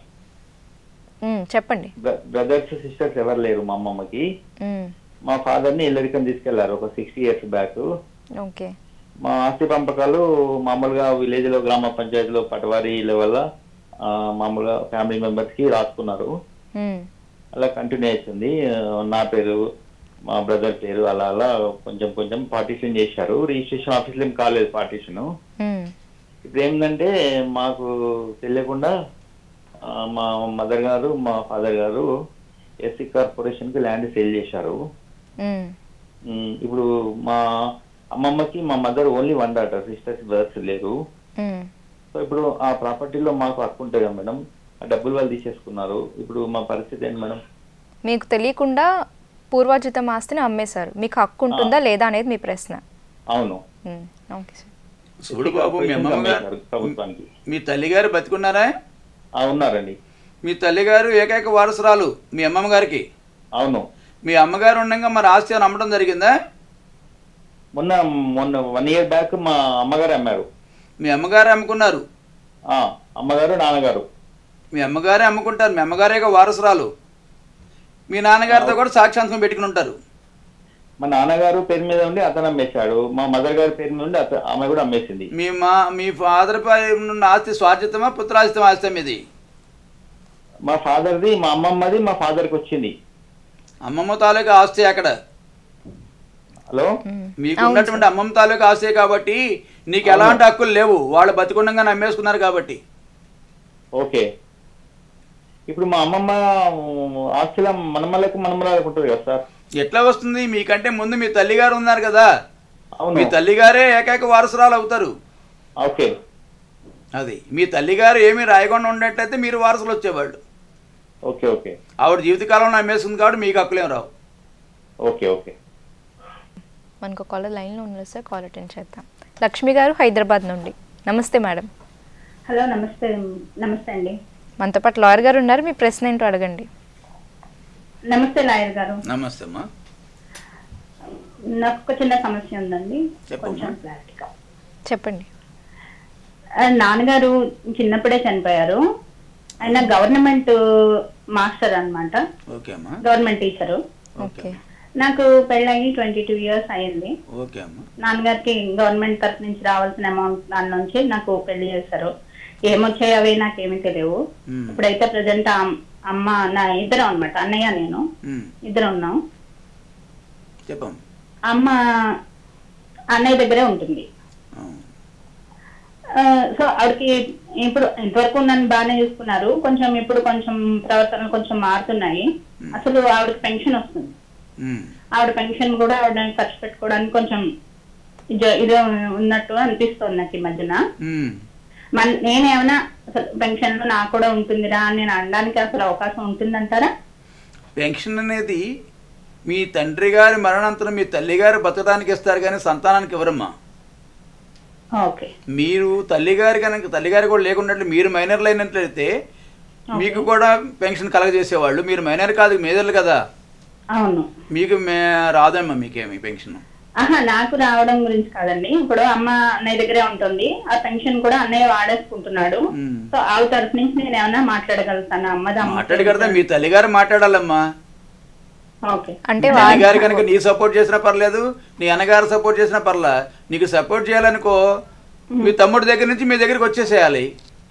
మ్, చెప్పండి బ్రదర్స్ సిస్టర్స్ ఎవరు లేరు మా అమ్మమ్మకి మ్, మా ఫాదర్ని ఇల్లరికం తీసుకెళ్లారు ఒక సిక్స్టీ ఇయర్స్ బ్యాక్ ఓకే మా ఆస్తి పంపకాలు మామూలుగా విలేజ్ లో గ్రామ పంచాయతీలో పటవారీ లెవెల్ మామూలుగా ఫ్యామిలీ మెంబర్స్ కి రాసుకున్నారు మ్, అలా కంటిన్యూ అవుతుంది ఆ, నా పేరు మా బ్రదర్ పేరు అలా అలా కొంచెం కొంచెం పార్టీషన్ చేశారు రిజిస్ట్రేషన్ ఆఫీస్లో ఏం కాలేదు పార్టీషన్ మ్, ఇప్పుడు ఏంటంటే మాకు తెలియకుండా ఆ, మా మదర్ గారు మా ఫాదర్ గారు ఎస్సీ కార్పొరేషన్ కి ల్యాండ్ సేల్ చేశారు మ్, ఉమ్, ఇప్పుడు మా అమ్మమ్మకి మా mother only one daughter sisters brothers లేరు మ్. సో ఇప్పుడు ఆ ప్రాపర్టీలో మాకు హక్కు ఉంటుంది కదా మేడం ఆ డబ్బులు వాళ్ళు తీసేసుకున్నారు ఇప్పుడు మా పరిస్థితి ఏంటి మేడం మీకు తెలియకుండా పూర్వాజితం ఆస్తిని అమ్మేశారు మీకు హక్కు ఉంటుందా లేదా అనేది మీ ప్రశ్న అవును మ్, ఓకే సార్ చూడు బాబు మీ అమ్మమ్మ గారు అమ్మేశారు ప్రభుత్వానికి మీ తల్లిగారు బతికున్నారా ఆ, ఉన్నారండి మీ తల్లిగారు ఏకైక వారసురాలు మీ అమ్మమ్మ గారికి అవును మీ అమ్మగారు ఉండగా మరి ఆస్తి అని అమ్మడం జరిగిందా మొన్న మొన్న వన్ ఇయర్ బ్యాక్ మా అమ్మగారు అమ్మారు మీ అమ్మగారు అమ్ముకున్నారు ఆ, అమ్మగారు నాన్నగారు మీ అమ్మగారే అమ్ముకుంటారు మీ అమ్మగారేగా వారసురాలు మీ నాన్నగారితో కూడా సాక్షాంతం పెట్టుకుని ఉంటారు మా నాన్నగారు పేరు మీద ఉండి అతను అమ్మేశాడు మా మదర్ గారి పేరు మీద ఉండి అత ఆమె కూడా అమ్మేసింది మీ మా మీ ఫాదర్ పై ఉన్న ఆస్తి స్వార్జితమా పుత్రాజితం ఆస్తి ఇది మా ఫాదర్ది మా అమ్మమ్మది మా ఫాదర్కి వచ్చింది అమ్మమ్మ తాలూకా ఆస్తి అక్కడ హలో మీకు ఉన్నటువంటి అమ్మమ్మ తాలూకా ఆస్తి కాబట్టి నీకు ఎలాంటి హక్కులు లేవు వాళ్ళు బతికుండగా నమ్మేసుకున్నారు కాబట్టి ఓకే ఇప్పుడు మా అమ్మమ్మ ఆస్తిలో మనమలకు మనమరాలకు ఉంటుంది కదా సార్ ఎట్లా వస్తుంది మీకంటే ముందు మీ తల్లిగారు ఉన్నారు కదా అవును మీ తల్లిగారే ఏకైక వారసురాలు అవుతారు ఓకే అది మీ తల్లిగారు ఏమీ రాయకుండా ఉన్నట్లయితే మీరు వారసులు వచ్చేవాళ్ళు ఓకే ఓకే ఆవిడ జీవితకాలంలో అమ్మేస్తుంది కాబట్టి మీకు హక్కులేం రావు ఓకే ఓకే మనకు కాలర్ లైన్లో ఉన్నారు సార్ కాల్ అటెండ్ చేద్దాం లక్ష్మి గారు హైదరాబాద్ నుండి నమస్తే మేడం హలో నమస్తే నమస్తే అండి మనతో పాటు లాయర్ గారు ఉన్నారు మీ ప్రశ్న ఏంటో అడగండి నమస్తే లాయర్ గారు నమస్తే అమ్మా నాకు ఒక చిన్న సమస్య ఉందండి చెప్పమ్మా. కొంచెం క్లారిటీగా చెప్పండి ఆ, నాన్నగారు చిన్నప్పుడే చనిపోయారు ఆయన గవర్నమెంట్ మాస్టర్ అన్నమాట ఓకే అమ్మా గవర్నమెంట్ టీచరు ఓకే నాకు పెళ్ళయి ట్వంటీ టూ ఇయర్స్ అయింది ఓకే అమ్మా నాన్నగారికి గవర్నమెంట్ తరఫు నుంచి రావాల్సిన అమౌంట్ దాని నుంచి నాకు పెళ్లి చేశారు ఏమొచ్చాయి అవి నాకేమీ తెలియవు మ్మ్. ఇప్పుడైతే ప్రజెంట్ అమ్మ నా ఇద్దరం అన్నమాట అన్నయ్య నేను ఉమ్, ఇద్దరం ఉన్నాం చెప్పమ్మా అమ్మ అన్నయ్య దగ్గరే ఉంటుంది ఆ, ఆ, సో ఆవిడకి ఇప్పుడు ఇంతవరకు నన్ను బాగానే చూసుకున్నారు కొంచెం ఇప్పుడు కొంచెం ప్రవర్తనలు కొంచెం మారుతున్నాయి అసలు ఆవిడకి పెన్షన్ వస్తుంది ఉమ్, ఆవిడ పెన్షన్ కూడా ఆవిడ ఖర్చు పెట్టుకోవడానికి కొంచెం ఇద- ఇదే ఉన్నట్టు అనిపిస్తుంది నాకు ఈ మధ్యన ఉమ్. మన నేనేమైనా అసలు పెన్షన్ నాకు కూడా ఉంటుందిరా అని నేను అనడానికి అసలు అవకాశం ఉంటుందంటారా పెన్షన్ అనేది మీ తండ్రి గారి మరణాంతరం మీ తల్లి గారు బతకడానికి ఇస్తారు కానీ సంతానానికి ఇవ్వరమ్మా ఓకే మీరు తల్లిగారి కనుక తల్లిగారి కూడా లేకున్నట్లు మీరు మైనర్లు అయినట్లయితే మీకు కూడా పెన్షన్ కలగజేసేవాళ్ళు మీరు మైనర్ కాదు మేజర్లు కదా అవును మీకు మే రాదమ్మా మీకేమి పెన్షన్ ఆహా నాకు రావడం గురించి కాదండి ఇప్పుడు అమ్మ అన్నయ్య దగ్గరే ఉంటుంది ఆ పెన్షన్ కూడా అన్నయ్య వాడేసుకుంటున్నాడు మ్మ్. సో ఆవిడ తరఫు నుంచి నేను ఏమైనా మాట్లాడగలుగుతాను అమ్మది అమ్మ మాట్లాడి కదా మీ తల్లిగారు మాట్లాడాలమ్మా ఓకే అంటే మీ వా- తల్లిగారు కనుక నీ సపోర్ట్ చేసినా పర్లేదు నీ అన్నగారు సపోర్ట్ చేసినా పర్లా నీకు సపోర్ట్ చేయాలనుకో మీ తమ్ముడి దగ్గర నుంచి మీ దగ్గరికి వచ్చేసేయాలి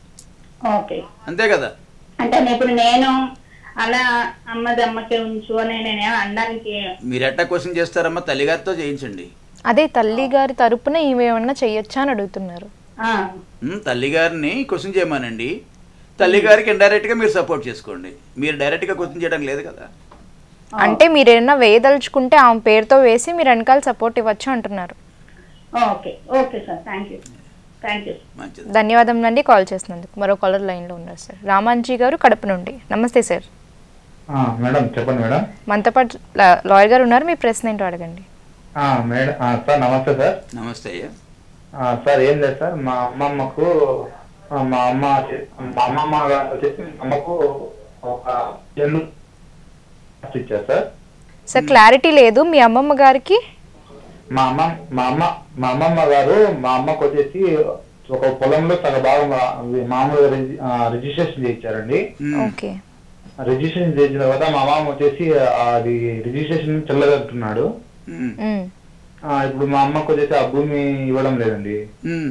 ఓకే అంతే కదా అంటే నేను ఇప్పుడు నేను అలా అమ్మది అమ్మకే ఉంచు అని నేను అనడానికి మీరు ఎట్టా క్వశ్చన్ చేస్తారమ్మా తల్లిగారితో చేయించండి అదే తల్లి గారి తరపున ఈమె ఏమన్నా చెయ్యొచ్చా అని అడుగుతున్నారు ఆ, ఉమ్, తల్లిగారిని క్వశ్చన్ చేయమానండి తల్లిగారికి ఇండైరెక్ట్గా మీరు సపోర్ట్ చేసుకోండి మీరు డైరెక్ట్గా క్వశ్చన్ చేయడం లేదు కదా అంటే మీరు ఏమన్నా వేయదలుచుకుంటే ఆమె పేరుతో వేసి మీరు వెనకాల సపోర్ట్ ఇవ్వచ్చు అంటున్నారు okay okay sir thank you thank you మంచిది ధన్యవాదం అండి కాల్ చేసినందుకు మరో కాలర్ లైన్లో ఉన్నారు సార్ రామాంజీ గారు కడప నుండి నమస్తే సార్ ఆ, మేడం చెప్పండి మేడం మనతో పాటు లా- లాయర్ గారు ఉన్నారు మీ ప్రశ్న ఏంటో అడగండి ఆ, మేడం ఆ, సార్ నమస్తే సార్ నమస్తే అయ్యా ఆ, సార్ ఏం లేదు సార్ మా అమ్మమ్మకు ఆ, మా అమ్మ చే- మా అమ్మమ్మ గారు వచ్చేసి మా అమ్మకు ఒక చెల్లు ఇచ్చారు సార్ సార్ క్లారిటీ లేదు మీ అమ్మమ్మ గారికి మా అమ్మ మా అమ్మ మా అమ్మమ్మ గారు మా అమ్మకు వచ్చేసి ఒక పొలంలో సగ భాగం ఆ, మామూలుగా రిజి- ఆ, రిజిస్ట్రేషన్ చేయించారండి ఉమ్, ఓకే రిజిస్ట్రేషన్ చేసిన తర్వాత మా మామ వచ్చేసి ఆ, అది రిజిస్ట్రేషన్ చెల్లదంటున్నాడు ఉమ్, ఉమ్, ఆ, ఇప్పుడు మా అమ్మకు వచ్చేసి ఆ భూమి ఇవ్వడం లేదండి ఉమ్,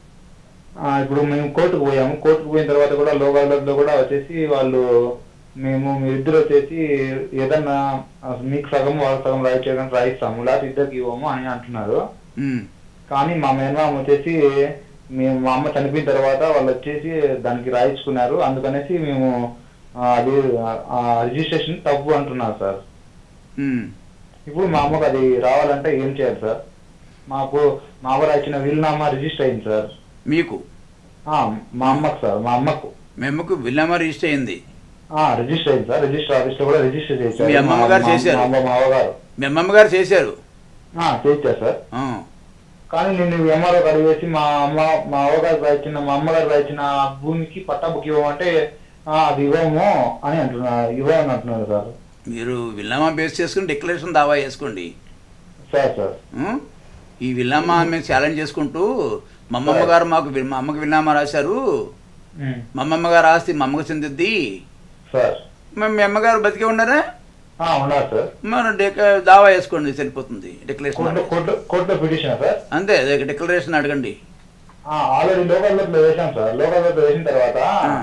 ఆ, ఇప్పుడు మేము కోర్టుకు పోయాము కోర్టుకు పోయిన తర్వాత కూడా లోకాలలో కూడా వచ్చేసి వాళ్ళు మేము మీరిద్దరు వచ్చేసి ఏదన్నా ఆ, మీకు సగం వాళ్ళ సగం రాయి చేయడానికి రాయిస్తాము లేకపోతే ఇద్దరికి ఇవ్వము అని అంటున్నారు ఉమ్, కానీ మా మేనమామ వచ్చేసి మేము మా అమ్మ చనిపోయిన తర్వాత వాళ్ళు వచ్చేసి దానికి రాయించుకున్నారు అందుకనేసి మేము ఆ, అది ఆ, రిజిస్ట్రేషన్ తప్పు అంటున్నారు సార్ ఉమ్. ఇప్పుడు మా అమ్మకు అది రావాలంటే ఏం చేయాలి సార్ మాకు మా అవ్వ రాసిన వీలునామా రిజిస్టర్ అయింది సార్ మీకు ఆ, మా అమ్మకు సార్ మా అమ్మకు మేమకు విల్లామా రిజిస్టర్ అయింది ఆ, రిజిస్టర్ అయింది సార్ రిజిస్టర్ ఆఫీస్ లో కూడా రిజిస్టర్ చేశారు మీ అమ్మమ్మ గారు మా- చేశారు? మా అమ్మ మా అవ్వగారు మీ అమ్మమ్మ గారు చేశారు ఆ, చేశారు సార్ ఆ, కానీ నేను ఎంఆర్ఓ గారు వేసి మా అమ్మ మా అవ్వగారు రాయించిన మా అమ్మగారు రాయించిన భూమికి పట్టా బుక్ ఇవ్వమంటే ఆ, అది ఇవ్వము అని అంటున్నారు ఇవ్వమని అంటున్నారు సార్ మీరు విల్లామా బేస్ చేసుకుని డిక్లరేషన్ దావా చేసుకోండి సార్ సార్ ఉం? ఈ విల్లామా మేము ఛాలెంజ్ చేసుకుంటూ మా అమ్మమ్మ గారు మాకు వి- మా అమ్మకి విల్లామా రాశారు ఉమ్, మా అమ్మమ్మ గారు ఆస్తి మా అమ్మకు చెందిద్ది సార్ మరి మీ అమ్మగారు బతికే ఉన్నారా ఆ, ఉన్నారు సార్ మరి డిక- దావా వేసుకోండి సరిపోతుంది డిక్లరేషన్ కోర్టు కోర్టు కోర్టులో పిటిషన్ సార్ అంతే అదే డిక్లరేషన్ అడగండి ఆల్రెడీ లోకల్ లో వేసాం సార్ లోకల్ లో వేసిన తర్వాత ఆ.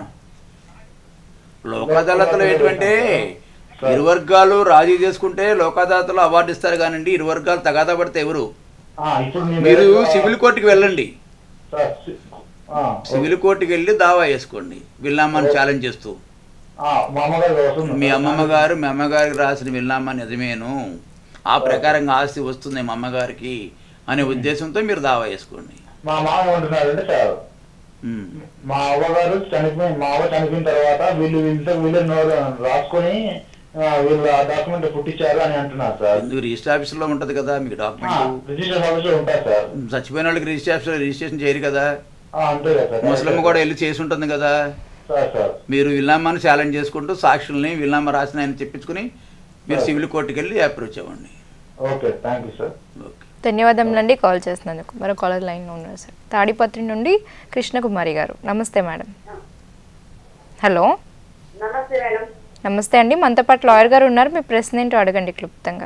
లోక్ అదాలత్లో ఏంటంటే ఇరు వర్గాలు రాజీ చేసుకుంటే లోక్ అదాలత్లో అవార్డు ఇస్తారు కానండి ఇరు వర్గాలు తగాదా పడితే ఎవరు ఆ, ఇప్పుడు మేము మీరు డైరెక్ట్గా- సివిల్ కోర్టుకి వెళ్ళండి సార్ సి- ఆ, సివిల్ కోర్టుకి వెళ్ళి దావా వేసుకోండి విల్లామాని ఛాలెంజ్ చేస్తూ ఆ, మా అమ్మగారికి వస్తుంది మీ అమ్మమ్మ గారు మీ అమ్మగారికి రాసిన విన్నామా నిజమేను ఆ ప్రకారంగా ఆస్తి వస్తుంది మా అమ్మగారికి అనే ఉద్దేశంతో మీరు దావా వేసుకోండి మా మామ ఏమంటున్నారంటే సార్ ఉమ్. మా అవ్వగారు చనిపోయి మా అవ్వ చనిపోయిన తర్వాత వీళ్ళు వీళ్ళతో వీళ్ళు నోరు రాసుకొని ఆ, వీళ్ళు ఆ డాక్యుమెంట్ పుట్టించారు అని అంటున్నారు సార్ ఎందుకు రిజిస్టర్ ఆఫీసులో ఉంటుంది కదా మీకు ఆ, డాక్యుమెంట్ రిజిస్టర్ ఆఫీస్ లో ఉంటారు సార్ చచ్చిపోయిన వాళ్ళకి రిజిస్టర్ ఆఫీసులో రిజిస్ట్రేషన్ చేయరు కదా ఆ, అంతే కదా సార్ ముసలమ్మ కూడా వెళ్ళి చేసి ఉంటుంది కదా సార్ సార్ మీరు విల్లామాను ఛాలెంజ్ చేసుకుంటూ సాక్షుల్ని విల్లామ రాసిన ఆయన చెప్పించుకుని మీరు సివిల్ కోర్టుకి వెళ్ళి అప్రోచ్ అవ్వండి okay thank you sir okay ధన్యవాదములండి కాల్ చేసినందుకు మరో కాలర్ లైన్లో ఉన్నారు సార్ తాడిపత్రి నుండి కృష్ణకుమారి గారు నమస్తే మేడం హలో నమస్తే మేడం నమస్తే అండి మనతో పాటు లాయర్ గారు ఉన్నారు మీ ప్రశ్న ఏంటో అడగండి క్లుప్తంగా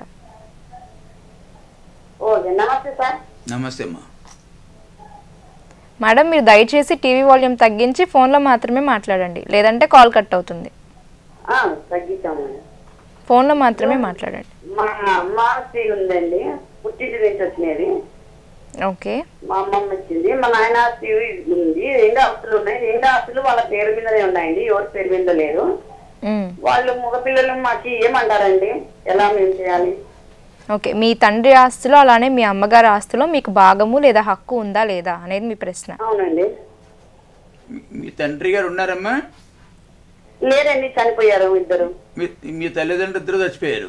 ఓకే నమస్తే సార్ నమస్తే అమ్మా మేడం మీరు దయచేసి టీవీ వాల్యూమ్ తగ్గించి ఫోన్లో మాత్రమే మాట్లాడండి లేదంటే కాల్ కట్ అవుతుంది ఆ, తగ్గించాం మేడం ఫోన్లో మాత్రమే మాట్లాడండి మా అమ్మ ఆస్తి ఉందండి పుట్టింటి నుంచి వచ్చినది ఓకే మా అమ్మమ్మ వచ్చింది మా నాయన ఆస్తి ఉంది రెండు ఆస్తులు ఉన్నాయి రెండు ఆస్తులు వాళ్ళ పేరు మీదనే ఉన్నాయండి ఎవరి పేరు మీద లేదు మ్మ్. వాళ్ళు మగపిల్లలు మాకు ఏమంటారండి ఎలా మేము చేయాలి ఓకే మీ తండ్రి ఆస్తిలో అలానే మీ అమ్మగారి ఆస్తిలో మీకు భాగము లేదా హక్కు ఉందా లేదా అనేది మీ ప్రశ్న అవునండి మీ- మీ తండ్రి గారు ఉన్నారమ్మా లేరండి చనిపోయారు ఇద్దరు మీ మీ తల్లిదండ్రులు ఇద్దరు చచ్చిపోయారు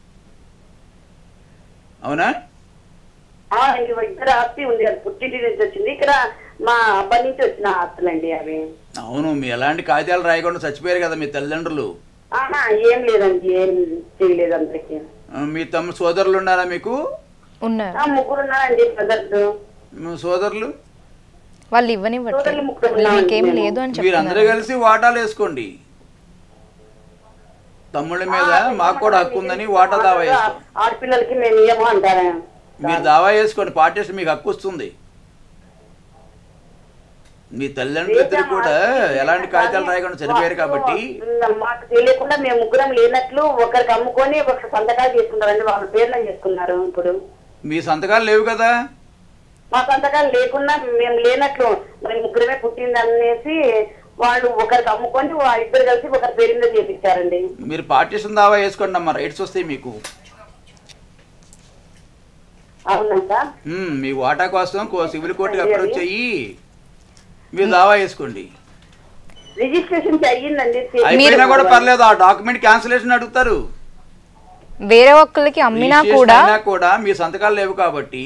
అవునా ఆ, ఇంక ఇద్దరు ఆస్తి ఉంది అది పుట్టింటి నుంచి వచ్చింది ఇక్కడ మా అబ్బాయి నుంచి వచ్చిన ఆస్తులండి అవి అవును మీ ఎలాంటి కాగితాలు రాయకుండా చచ్చిపోయారు కదా మీ తల్లిదండ్రులు ఆహా ఏం లేదండి ఏం చేయలేదు అందరికి ఆ, మీ తమ్ముడు సోదరులు ఉన్నారా మీకు ఉన్నారు ఆ, ముగ్గురు ఉన్నారండి బ్రదర్స్ మీ సోదరులు వాళ్ళు ఇవ్వనివ్వట్లేదు సోదరులు ముగ్గురు వాళ్ళు ఉన్నామండి మీకేం మేము. లేదు అని మీరు అందరూ చెప్తున్నారు కలిసి వాటాలు వేసుకోండి తమ్ముళ్ళ మీద మాకు కూడా హక్కు ఉందని వాటా దావా వేసుకోండి ఆడపిల్లలకి మేము ఇయ్యము అంటారా మీరు దావా వేసుకోండి పార్టీషన్ మీకు హక్కు వస్తుంది మీ తల్లిదండ్రులు ఇద్దరు కూడా ఎలాంటి కాగితాలు రాయకుండా చనిపోయారు కాబట్టి మాకు తెలియకుండా మేము ముగ్గురం లేనట్లు ఒకరికి అమ్ముకొని ఒక సంతకాలు చేసుకుంటారండి వాళ్ళ పేర్లు చేసుకున్నారు ఇప్పుడు మీ సంతకాలు లేవు కదా మా సంతకాలు లేకుండా మేము లేనట్లు మరి ముగ్గురమే పుట్టింది అనేసి వాళ్ళు ఒకరికి అమ్ముకొని వా- ఇద్దరు కలిసి ఒకరి పేరు మీద చేపించారండి మీరు పార్టీషన్ దావా వేసుకోండి అమ్మా రైట్స్ వస్తాయి మీకు అవునా సార్ మ్మ్, మీ వాటా కోసం కో- సివిల్ కోర్టుకి అప్రోచ్ అయ్యి మీరు దావా వేసుకోండి రిజిస్ట్రేషన్ అయ్యిందండి అయిపోయినా కూడా పర్లేదు ఆ డాక్యుమెంట్ క్యాన్సిలేషన్ అడుగుతారు వేరే ఒక్కరికి అమ్మినా రిజిస్ట్రేషన్ కూడా అయినా కూడా మీ సంతకాలు లేవు కాబట్టి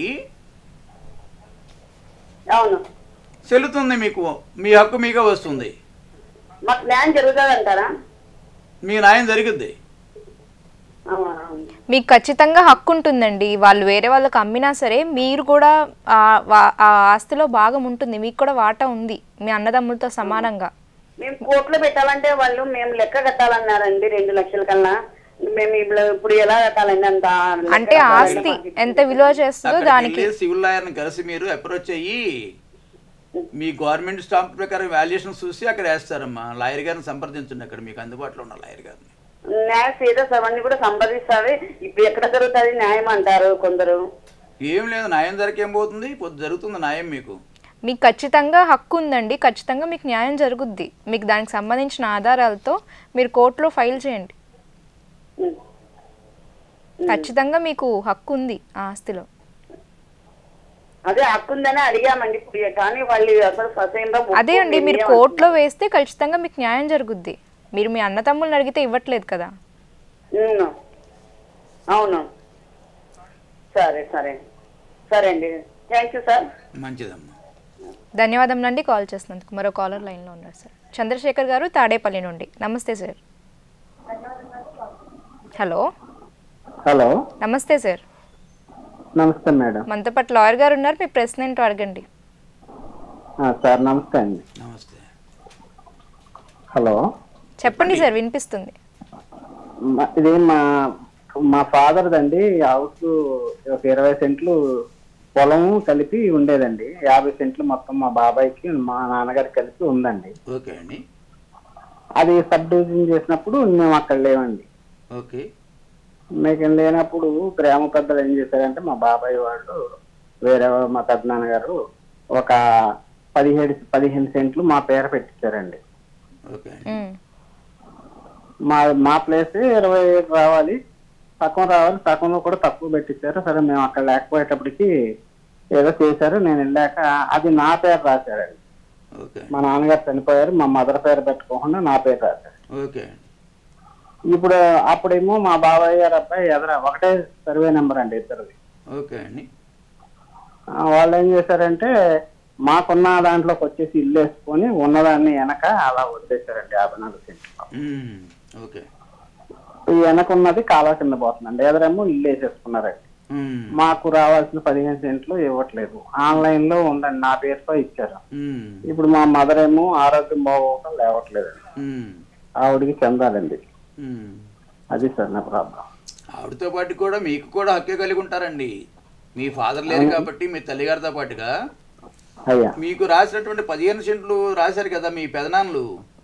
అవును చెల్లుతుంది మీకు మీ హక్కు మీకే వస్తుంది మాకు న్యాయం జరుగుతుంది అంటారా మీ న్యాయం జరిగిద్ది అవునా, అవును. మీకు ఖచ్చితంగా హక్కు ఉంటుందండి వాళ్ళు వేరే వాళ్ళకి అమ్మినా సరే మీరు కూడా ఆ వా- ఆ ఆస్తిలో భాగం ఉంటుంది మీకు కూడా వాటా ఉంది మీ అన్నదమ్ములతో సమానంగా మేము కోర్టులో పెట్టాలంటే వాళ్ళు మేము లెక్క కట్టాలన్నారండి రెండు లక్షల కన్నా మేము ఇప్పుడు ఇప్పుడు ఎలా కట్టాలండి అంత లెక్క అంటే కట్టాలండి ఆస్తి మాకు. ఎంత విలువ చేస్తుందో అక్కడికి దానికి వెళ్ళి సివిల్ లాయర్ని కలిసి మీరు అప్రోచ్ అయ్యి మీ గవర్నమెంట్ స్టాంప్ ప్రకారం వాల్యుయేషన్ చూసి అక్కడ వేస్తారమ్మా లాయర్ గారిని సంప్రదించండి అక్కడ మీకు అందుబాటులో ఉన్న లాయర్ గారిని న్యాయ సీరియస్ అవన్నీ కూడా సంపాదిస్తావి ఇప్పుడు ఎక్కడ జరుగుతుంది న్యాయం అంటారు కొందరు ఏం లేదు న్యాయం జరికేం పోతుంది పొద్దు జరుగుతుంది న్యాయం మీకు మీకు ఖచ్చితంగా హక్కు ఉందండి ఖచ్చితంగా మీకు న్యాయం జరుగుద్ది మీకు దానికి సంబంధించిన ఆధారాలతో మీరు కోర్టులో ఫైల్ చేయండి ఉం. ఖచ్చితంగా మీకు హక్కు ఉంది ఆ ఆస్తిలో అదే హక్కుందని అడిగామండి ఇప్పుడు కానీ వాళ్ళు అసలు ససైన్గా అదే అండి మీరు కోర్టులో వేస్తే ఖచ్చితంగా మీకు న్యాయం జరుగుద్ది మీరు మీ అన్న తమ్ముళ్ళని అడిగితే ఇవ్వట్లేదు కదా ఉం. అవును సరే సరే సరే అండి థ్యాంక్ యూ సార్ మంచిదమ్మా ధన్యవాదములండి కాల్ చేసినందుకు మరో కాలర్ లైన్లో ఉన్నారు సార్ చంద్రశేఖర్ గారు తాడేపల్లి నుండి నమస్తే సార్ హలో హలో నమస్తే సార్ నమస్తే మేడం మనతో పాటు లాయర్ గారు ఉన్నారు మీ ప్రశ్న ఏంటో అడగండి ఆ, సార్ నమస్తే అండి నమస్తే హలో చెప్పండి సార్ వినిపిస్తుంది మా- ఇది మా మా ఫాదర్ దండి హౌస్ ఒక ఇరవై సెంట్లు పొలం కలిపి ఉండేదండి యాభై సెంట్లు మొత్తం మా బాబాయ్కి మా నాన్నగారికి కలిపి ఉందండి ఓకే అండి అది సబ్ డివిజన్ చేసినప్పుడు మేము అక్కడ లేవండి ఓకే మీకు లేనప్పుడు గ్రామ పెద్దలు ఏం చేశారంటే మా బాబాయ్ వాళ్ళు వేరే మా పెద్దనాన్నగారు ఒక పదిహేడు పదిహేను సెంట్లు మా పేర పెట్టించారండి ఓకే అండి ఉమ్, మా మా ప్లేస్ ఇరవై ఏడు రావాలి సగం రావాలి సగంలో కూడా తక్కువ పెట్టించారు సరే మేము అక్కడ లేకపోయేటప్పటికి ఏదో చేశారు నేను వెళ్ళాక అది నా పేరు రాశారండి ఓకే మా నాన్నగారు చనిపోయారు మా మదర్ పేరు పెట్టుకోకుండా నా పేరు రాశారు ఓకే ఇప్పుడు అప్పుడేమో మా బాబాయ్ గారు అబ్బాయి ఎదర ఒకటే సర్వే నెంబర్ అండి ఇద్దరిది ఓకే అండి ఆ, వాళ్ళు ఏం చేశారంటే మాకున్న దాంట్లోకి వచ్చేసి ఇల్లు వేసుకొని ఉన్నదాన్ని వెనక అలా వదిలేశారండి యాభై నాలుగు సెంట్లు మ్మ్. ఓకే ఈ వెనక ఉన్నది కాలువ కింద పోతుందండి ఎదరేమో ఇల్లు వేసేసుకున్నారండి మ్మ్. మాకు రావాల్సిన పదిహేను సెంట్లు ఇవ్వట్లేదు ఆన్లైన్ లో ఉందండి నా పేరుతో ఇచ్చారు మ్మ్. ఇప్పుడు మా మదర్ ఏమో ఆరోగ్యం బాగోక లేవట్లేదండి మ్మ్. ఆవిడికి చెందాలండి మ్మ్. అది సార్ నా ప్రాబ్లం ఆవిడతో పాటు కూడా మీకు కూడా హక్కే కలిగి ఉంటారండి మీ ఫాదర్ లేరు కాబట్టి మీ తల్లిగారితో పాటుగా అయ్యా మీకు రాసినటువంటి పదిహేను సెంట్లు రాశారు కదా మీ పెదనాన్నలు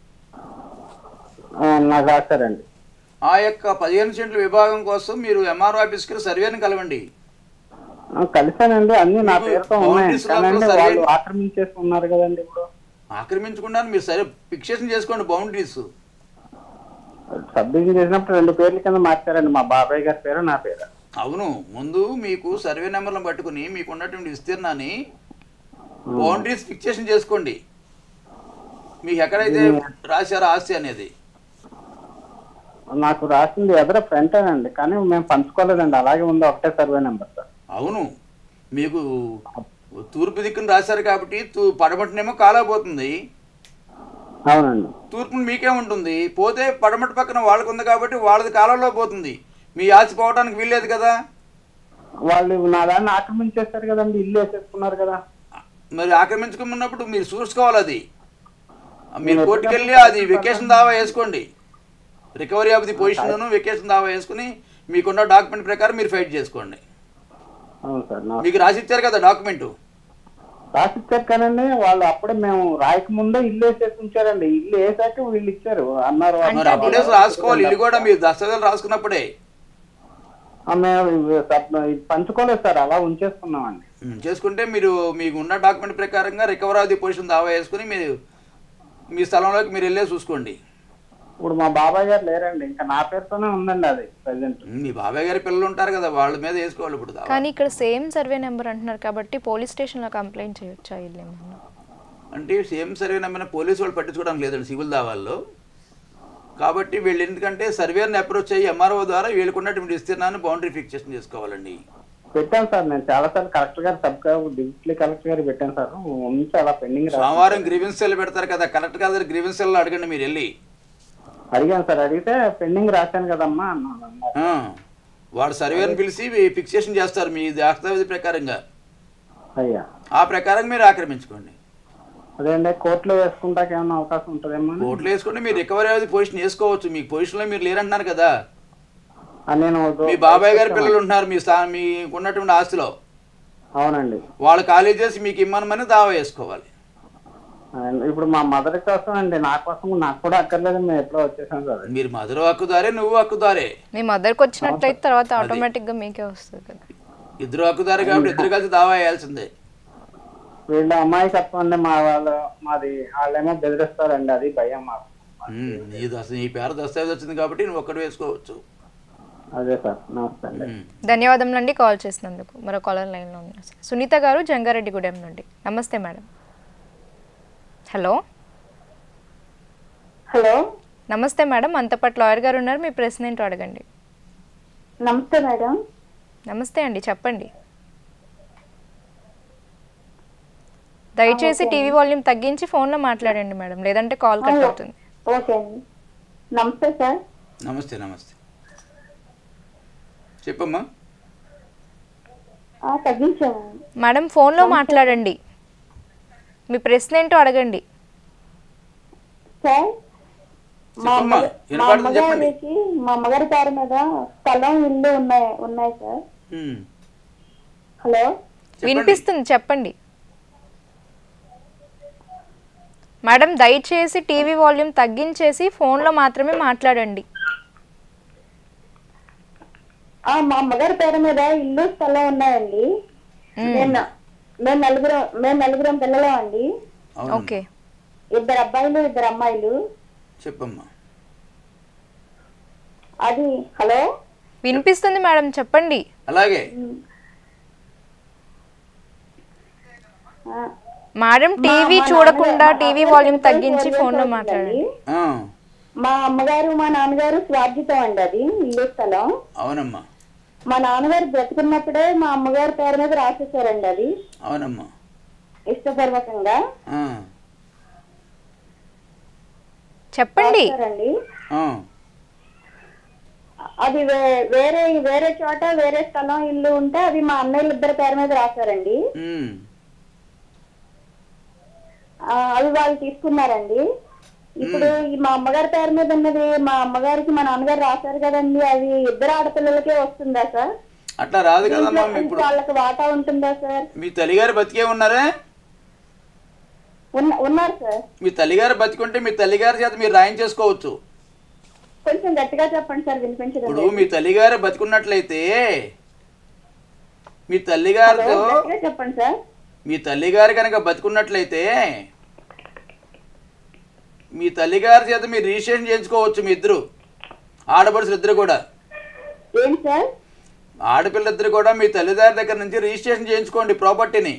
ఆ, నాకు రాశారండి ఆ యొక్క పదిహేను సెంట్ల విభాగం కోసం మీరు ఎంఆర్ఓ ఆఫీస్కి సర్వేని కలవండి ఆ, కలిశానండి అన్ని నా మీకు పేరుతో ఉన్నాయండి boundaries లోపల కానీ సర్వే- వాళ్ళు ఆక్రమించేసుకున్నారు కదండి ఇప్పుడు ఆక్రమించకుండా మీరు సరే ఫిక్సేషన్ చేసుకోండి బౌండరీస్ సబ్ డివిజన్ చేసినప్పుడు రెండు పేర్ల కింద మార్చారండి మా బాబాయ్ గారి పేరు నా పేరు అవును ముందు మీకు సర్వే నెంబర్లను పట్టుకుని మీకు ఉన్నటువంటి విస్తీర్ణాన్ని బౌండరీస్ ఫిక్సేషన్ చేసుకోండి మీకు ఎక్కడైతే రాశారో ఆస్తి అనేది నాకు రాసింది ఎదర ఫ్రంట్ అండి కానీ మేము పంచుకోలేదండి అలాగే ఉంది ఒకటే సర్వే నెంబర్ సార్ అవును మీకు తూర్పు దిక్కును రాశారు కాబట్టి తూ పడమటినేమో కాలపోతుంది అవునండి తూర్పును మీకే ఉంటుంది పోతే పడమటి పక్కన వాళ్ళకు ఉంది కాబట్టి వాళ్ళది కాలంలో పోతుంది మీ ఆస్తి పోవడానికి వీల్లేదు కదా వాళ్ళు నా దాన్ని ఆక్రమించేస్తారు కదండి ఇల్లు వేసేసుకున్నారు కదా మరి ఆక్రమించుకున్నప్పుడు మీరు చూసుకోవాలి అది మీరు కోర్టుకు వెళ్ళి అది వెకేషన్ దావా వేసుకోండి recovery of the position vacation దావా వేసుకుని మీకున్న డాక్యుమెంట్ ప్రకారం మీరు ఫైట్ చేసుకోండి అవును సార్ నా మీకు రాసిచ్చారు కదా డాక్యుమెంట్ రాసిచ్చారు కానండి వాళ్ళు అప్పుడే మేము రాయక ముందే ఇల్లు వేసేసి ఉంచారండి ఇల్లు వేసాక వీళ్ళు ఇచ్చారు అన్నారు మరి అప్పుడే రాసుకోవాలి ఇల్లు కూడా మీరు దస్తావేజులు రాసుకున్నప్పుడే ఆ, మేము ఇవి సబ్- ఇది పంచుకోలేదు సార్ అలా ఉంచేసుకున్నామండి ఉమ్, చేసుకుంటే మీరు మీకు ఉన్న డాక్యుమెంట్ ప్రకారంగా రికవర్ ఆఫ్ ది పొజిషన్ దావా వేసుకుని మీరు మీ స్థలంలోకి మీరు వెళ్ళే చూసుకోండి ఇప్పుడు మా బాబాయ్ గారు లేరండి ఇంకా నా పేరుతోనే ఉందండి అది ప్రజెంట్ ఉమ్, మీ బాబాయ్ గారి పిల్లలు ఉంటారు కదా వాళ్ళ మీద వేసుకోవాలి ఇప్పుడు దావా కానీ ఇక్కడ సేమ్ సర్వే నెంబర్ అంటున్నారు కాబట్టి పోలీస్ స్టేషన్లో కంప్లైంట్ చేయొచ్చా ఇల్లేమన్నా అంటే సేమ్ సర్వే నమ్మిన పోలీసు వాళ్ళు పట్టించుకోవడానికి లేదండి సివిల్ దావాల్లో కాబట్టి వీళ్ళు ఎందుకంటే సర్వేని అప్రోచ్ అయ్యి ఎంఆర్ఓ ద్వారా వీళ్ళకు ఉన్నటువంటి విస్తీర్ణాన్ని బౌండరీ ఫిక్సేషన్ చేసుకోవాలండి పెట్టాను సార్ నేను చాలా సార్లు కలెక్టర్ గారు సబ్ డిస్ట్రిక్ట్ కలెక్టర్ గారు పెట్టాను సార్ ఉంచి అలా పెండింగ్ సోమవారం గ్రీవెన్స్ సెల్ పెడతారు కదా కలెక్టర్ గారి గ్రీవెన్స్ సెల్ అడగండి మీరు వెళ్ళి అడిగాను సార్ అడిగితే పెండింగ్ రాశాను కదమ్మా అన్నాను అన్నారు. ఆ, వాడు సర్వేని పిలిచి ఫిక్సేషన్ చేస్తారు మీ దస్తావేజీ ప్రకారంగా అయ్యా ఆ ప్రకారం మీరు ఆక్రమించుకోండి అదేంటే కోర్టులో వేసుకుంటాక ఏమైనా అవకాశం ఉంటుందేమో అని. కోర్టులో వేసుకుంటే మీరు రికవరీ అయ్యేది పొజిషన్ వేసుకోవచ్చు మీకు పొజిషన్లో మీరు లేరంటున్నారు కదా ఆ, నేను మీ బాబాయ్ గారి పిల్లలు ఉంటున్నారు మీ స్థా మీకు ఉన్నటువంటి ఆస్తిలో అవునండి వాళ్ళు ఖాళీ చేసి మీకు ఇమ్మనమని దావా వేసుకోవాలి ఆ, ఇప్పుడు మా మదర్ కోసం అండి నా కోసం నాకు కూడా అక్కర్లేదు మేము ఎప్పుడో వచ్చేసాం సార్ మీరు మధుర హక్కుదారే నువ్వు హక్కుదారే మీ మదర్కి వచ్చినట్లయితే తర్వాత ఆటోమేటిక్గా మీకే వస్తుంది కదా ఇద్దరు హక్కుదారు కాబట్టి ఇద్దరు కలిసి దావా వేయాల్సిందే వీళ్ళ అమాయకత్వం అండి మా వాళ్ళు మాది వాళ్ళేమో బెదిరిస్తారండి అది భయం మాకు ఉమ్, నీ దశ నీ పేరు దస్తావేజ్ వచ్చింది కాబట్టి నువ్వు ఒక్కడు వేసుకోవచ్చు అదే సార్ నమస్తే అండి ఉమ్. ధన్యవాదములండి కాల్ చేసినందుకు మరో కాలర్ లైన్లో ఉన్నారు సునీత గారు జంగారెడ్డిగూడెం నుండి నమస్తే మేడం హలో హలో నమస్తే మేడం అంతపట్ లాయర్ గారు ఉన్నారు మీ ప్రశ్న ఏంటో అడగండి నమస్తే మేడం నమస్తే అండి చెప్పండి దయచేసి టీవీ వాల్యూమ్ తగ్గించి ఫోన్లో మాట్లాడండి మేడం లేదంటే కాల్ కట్ అవుతుంది ఓకే అండి నమస్తే సార్ నమస్తే నమస్తే చెప్పమ్మా ఆ, తగ్గించాము మేడం ఫోన్లో మాట్లాడండి మీ ప్రశ్న ఏంటో అడగండి సార్ మా చెప్పమ్మా అమ్మ- మా వినపడుతుంది చెప్పండి అమ్మగారికి మా అమ్మగారి పేరు మీద స్థలం ఇల్లు ఉన్నాయి ఉన్నాయి సార్ ఉమ్. హలో చెప్పండి. వినిపిస్తుంది చెప్పండి మేడం దయచేసి టీవీ వాల్యూమ్ తగ్గించేసి ఫోన్లో మాత్రమే మాట్లాడండి ఆ, మా అమ్మగారి పేరు మీద ఇల్లు స్థలం ఉన్నాయండి నేను మేము నలుగురం మేము నలుగురం పిల్లలం అండి అవును ఓకే ఇద్దరు అబ్బాయిలు ఇద్దరు అమ్మాయిలు చెప్పమ్మా అది హలో వినిపిస్తుంది మేడం చెప్పండి అలాగే ఆ, మేడం టీవీ మా చూడకుండా నాన్నగారు- టీవీ మా వాల్యూమ్ నాన్నగారు తగ్గించి ఫోన్ ఫోన్లో చేసి మాట్లాడండి ఆ, మా అమ్మగారు మా నాన్నగారు స్వార్జితం అండి అది ఇల్లు స్థలం అవునమ్మా మా నాన్నగారు బ్రతుకున్నప్పుడే మా అమ్మగారి పేరు మీద రాసేసారండి అది అవునమ్మా ఇష్టపూర్వకంగా ఆ, చెప్పండి రాశారండి ఆ, అది వే- వేరే వేరే చోట వేరే స్థలం ఇల్లు ఉంటే అది మా అన్నయ్యలు ఇద్దరి పేరు మీద రాశారండి ఉమ్, ఆ, అవి వాళ్ళు తీసుకున్నారండి ఇప్పుడు ఈ మా అమ్మగారి పేరు మీద ఉన్నది మా అమ్మగారికి మా నాన్నగారు రాశారు కదండి అది ఇద్దరు ఆడపిల్లలకే వస్తుందా సార్ అట్లా రాదు కదమ్మా దీంట్లో మీ ఇప్పుడు వాళ్ళకి వాటా ఉంటుందా సార్ మీ తల్లిగారు బతికే ఉన్నారే ఉన్న- ఉన్నారు సార్ మీ తల్లిగారు బతికుంటే మీ తల్లిగారి చేత మీరు రాయించేసుకోవచ్చు కొంచెం గట్టిగా చెప్పండి సార్ వినిపించడం ఇప్పుడు లేదు. మీ తల్లిగారు బతికున్నట్లయితే మీ హలో, తల్లిగారితో గట్టిగా చెప్పండి సార్ మీ తల్లిగారు కనుక బతికున్నట్లయితే మీ తల్లిగారి చేత మీరు రిజిస్ట్రేషన్ చేయించుకోవచ్చు మీ ఇద్దరు ఆడపడుచులు ఇద్దరు కూడా ఏం సార్ ఆడపిల్లిద్దరు కూడా మీ తల్లిదారి దగ్గర నుంచి రిజిస్ట్రేషన్ చేయించుకోండి ప్రాపర్టీని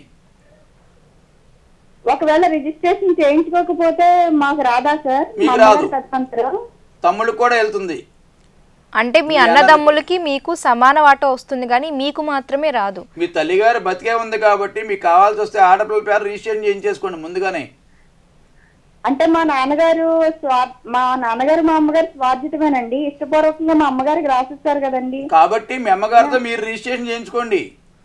ఒకవేళ రిజిస్ట్రేషన్ చేయించుకోకపోతే మాకు రాదా సార్ మీకు మా రాదు. అమ్మగారు తప్పంతరం తమ్ముళ్ళకి కూడా వెళ్తుంది అంటే మీ అన్నదమ్ములకి మీకు సమాన వాటా వస్తుంది కానీ మీకు మాత్రమే రాదు మీ తల్లిగారు బతికే ఉంది కాబట్టి మీకు కావాల్సి వస్తే ఆడపిల్లల పేరు రిజిస్ట్రేషన్ చేయించేసుకోండి ముందుగానే అంటే మా నాన్నగారు స్వా- మా నాన్నగారు మా అమ్మగారు స్వార్జితమేనండి ఇష్టపూర్వకంగా మా అమ్మగారికి రాసిస్తారు కదండి కాబట్టి మీ అమ్మగారితో మీరు రిజిస్ట్రేషన్ చేయించుకోండి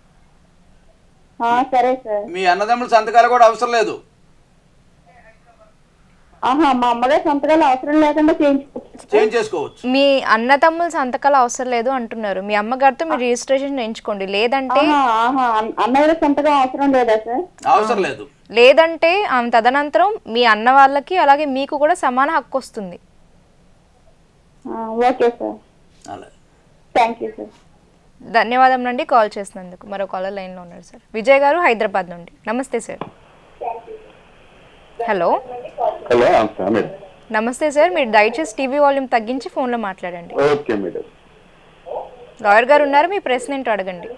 ఆ, సరే సార్ మీ అన్నదమ్ముల సంతకాలు కూడా అవసరం లేదు ఆహా మా అమ్మగారు సంతకాలు అవసరం లేకుండా చేయించుకోవచ్చు చేయించేసుకోవచ్చు మీ అన్నదమ్ముల సంతకాలు అవసరం లేదు అంటున్నారు మీ అమ్మగారితో మీరు రిజిస్ట్రేషన్ చేయించుకోండి లేదంటే ఆహా ఆహా అన్న- అన్నయ్య సంతకం అవసరం లేదా సార్ అవసరం లేదు లేదంటే ఆమె తదనంతరం మీ అన్న వాళ్ళకి అలాగే మీకు కూడా సమాన హక్కు వస్తుంది ఆ, ఓకే సార్ అలా థ్యాంక్ యూ సార్ ధన్యవాదం నుండి కాల్ చేసినందుకు మరో కాలర్ లైన్లో ఉన్నారు సార్ విజయ్ గారు హైదరాబాద్ నుండి నమస్తే సార్ హలో హలో మేడం నమస్తే సార్ మీరు దయచేసి టీవీ వాల్యూమ్ తగ్గించి ఫోన్లో మాట్లాడండి ఓకే మేడం లాయర్ గారు ఉన్నారు మీ ప్రశ్న ఏంటో అడగండి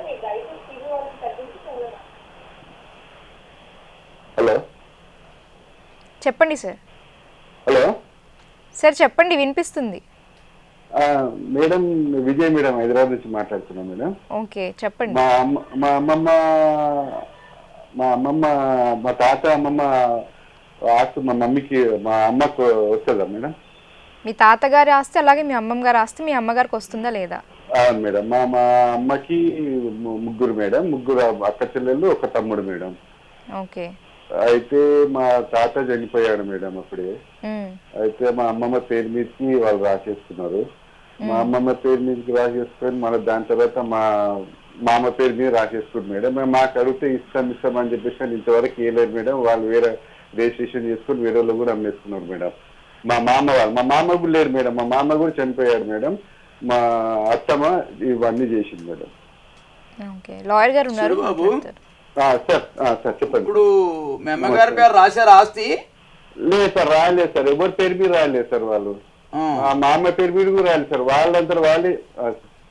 హలో చెప్పండి సార్ హలో సార్ చెప్పండి వినిపిస్తుంది ఆ, మేడం విజయ్ మేడం హైదరాబాద్ నుంచి మాట్లాడుతున్నాం మేడం ఓకే చెప్పండి మా అమ్మ మా అమ్మమ్మ మా అమ్మమ్మ మా తాత అమ్మమ్మ ఆస్తి మా మమ్మీకి మా అమ్మకు వస్తుందా మేడం మీ తాతగారి ఆస్తి అలాగే మీ అమ్మమ్మ గారి ఆస్తి మీ అమ్మగారికి వస్తుందా లేదా అవును మేడం మా మా అమ్మకి ము- ముగ్గురు మేడం ముగ్గురు అక్క చెల్లెళ్ళు ఒక తమ్ముడు మేడం ఓకే అయితే మా తాత చనిపోయాడు మేడం అప్పుడే ఉమ్, అయితే మా అమ్మమ్మ పేరు మీదకి వాళ్ళు రాసేసుకున్నారు మా అమ్మమ్మ పేరు మీదకి రాసేసుకొని మళ్ళీ దాని తర్వాత మా మామ పేరు మీద రాసేసుకున్నారు మేడం మేము మాకు అడిగితే ఇస్తాం ఇస్తాం అని చెప్పేసి అని ఇంతవరకు వేయలేదు మేడం వాళ్ళు వేరే రిజిస్ట్రేషన్ చేసుకొని వేరే వాళ్ళు కూడా అమ్మేసుకున్నారు మేడం మా మామ వాళ్ళు మా మామ కూడా లేరు మేడం మా మామ కూడా చనిపోయాడు మేడం మా అత్తమ్మ ఇవన్నీ చేసింది మేడం ఓకే లాయర్ గారు ఉన్నారు బాబు. మాట్లాడతారు. ఆ, సార్ ఆ, సార్ చెప్పండి ఇప్పుడు మీ అమ్మగారి పేరు రాశారు ఆస్తి లేదు సార్ రాయలేదు సార్ ఎవరి పేరు మీద రాయలేదు సార్ వాళ్ళు ఆ, మా మా అమ్మ పేరు మీద కూడా రాయలేదు సార్ వాళ్ళంతా వాళ్ళే ఆ,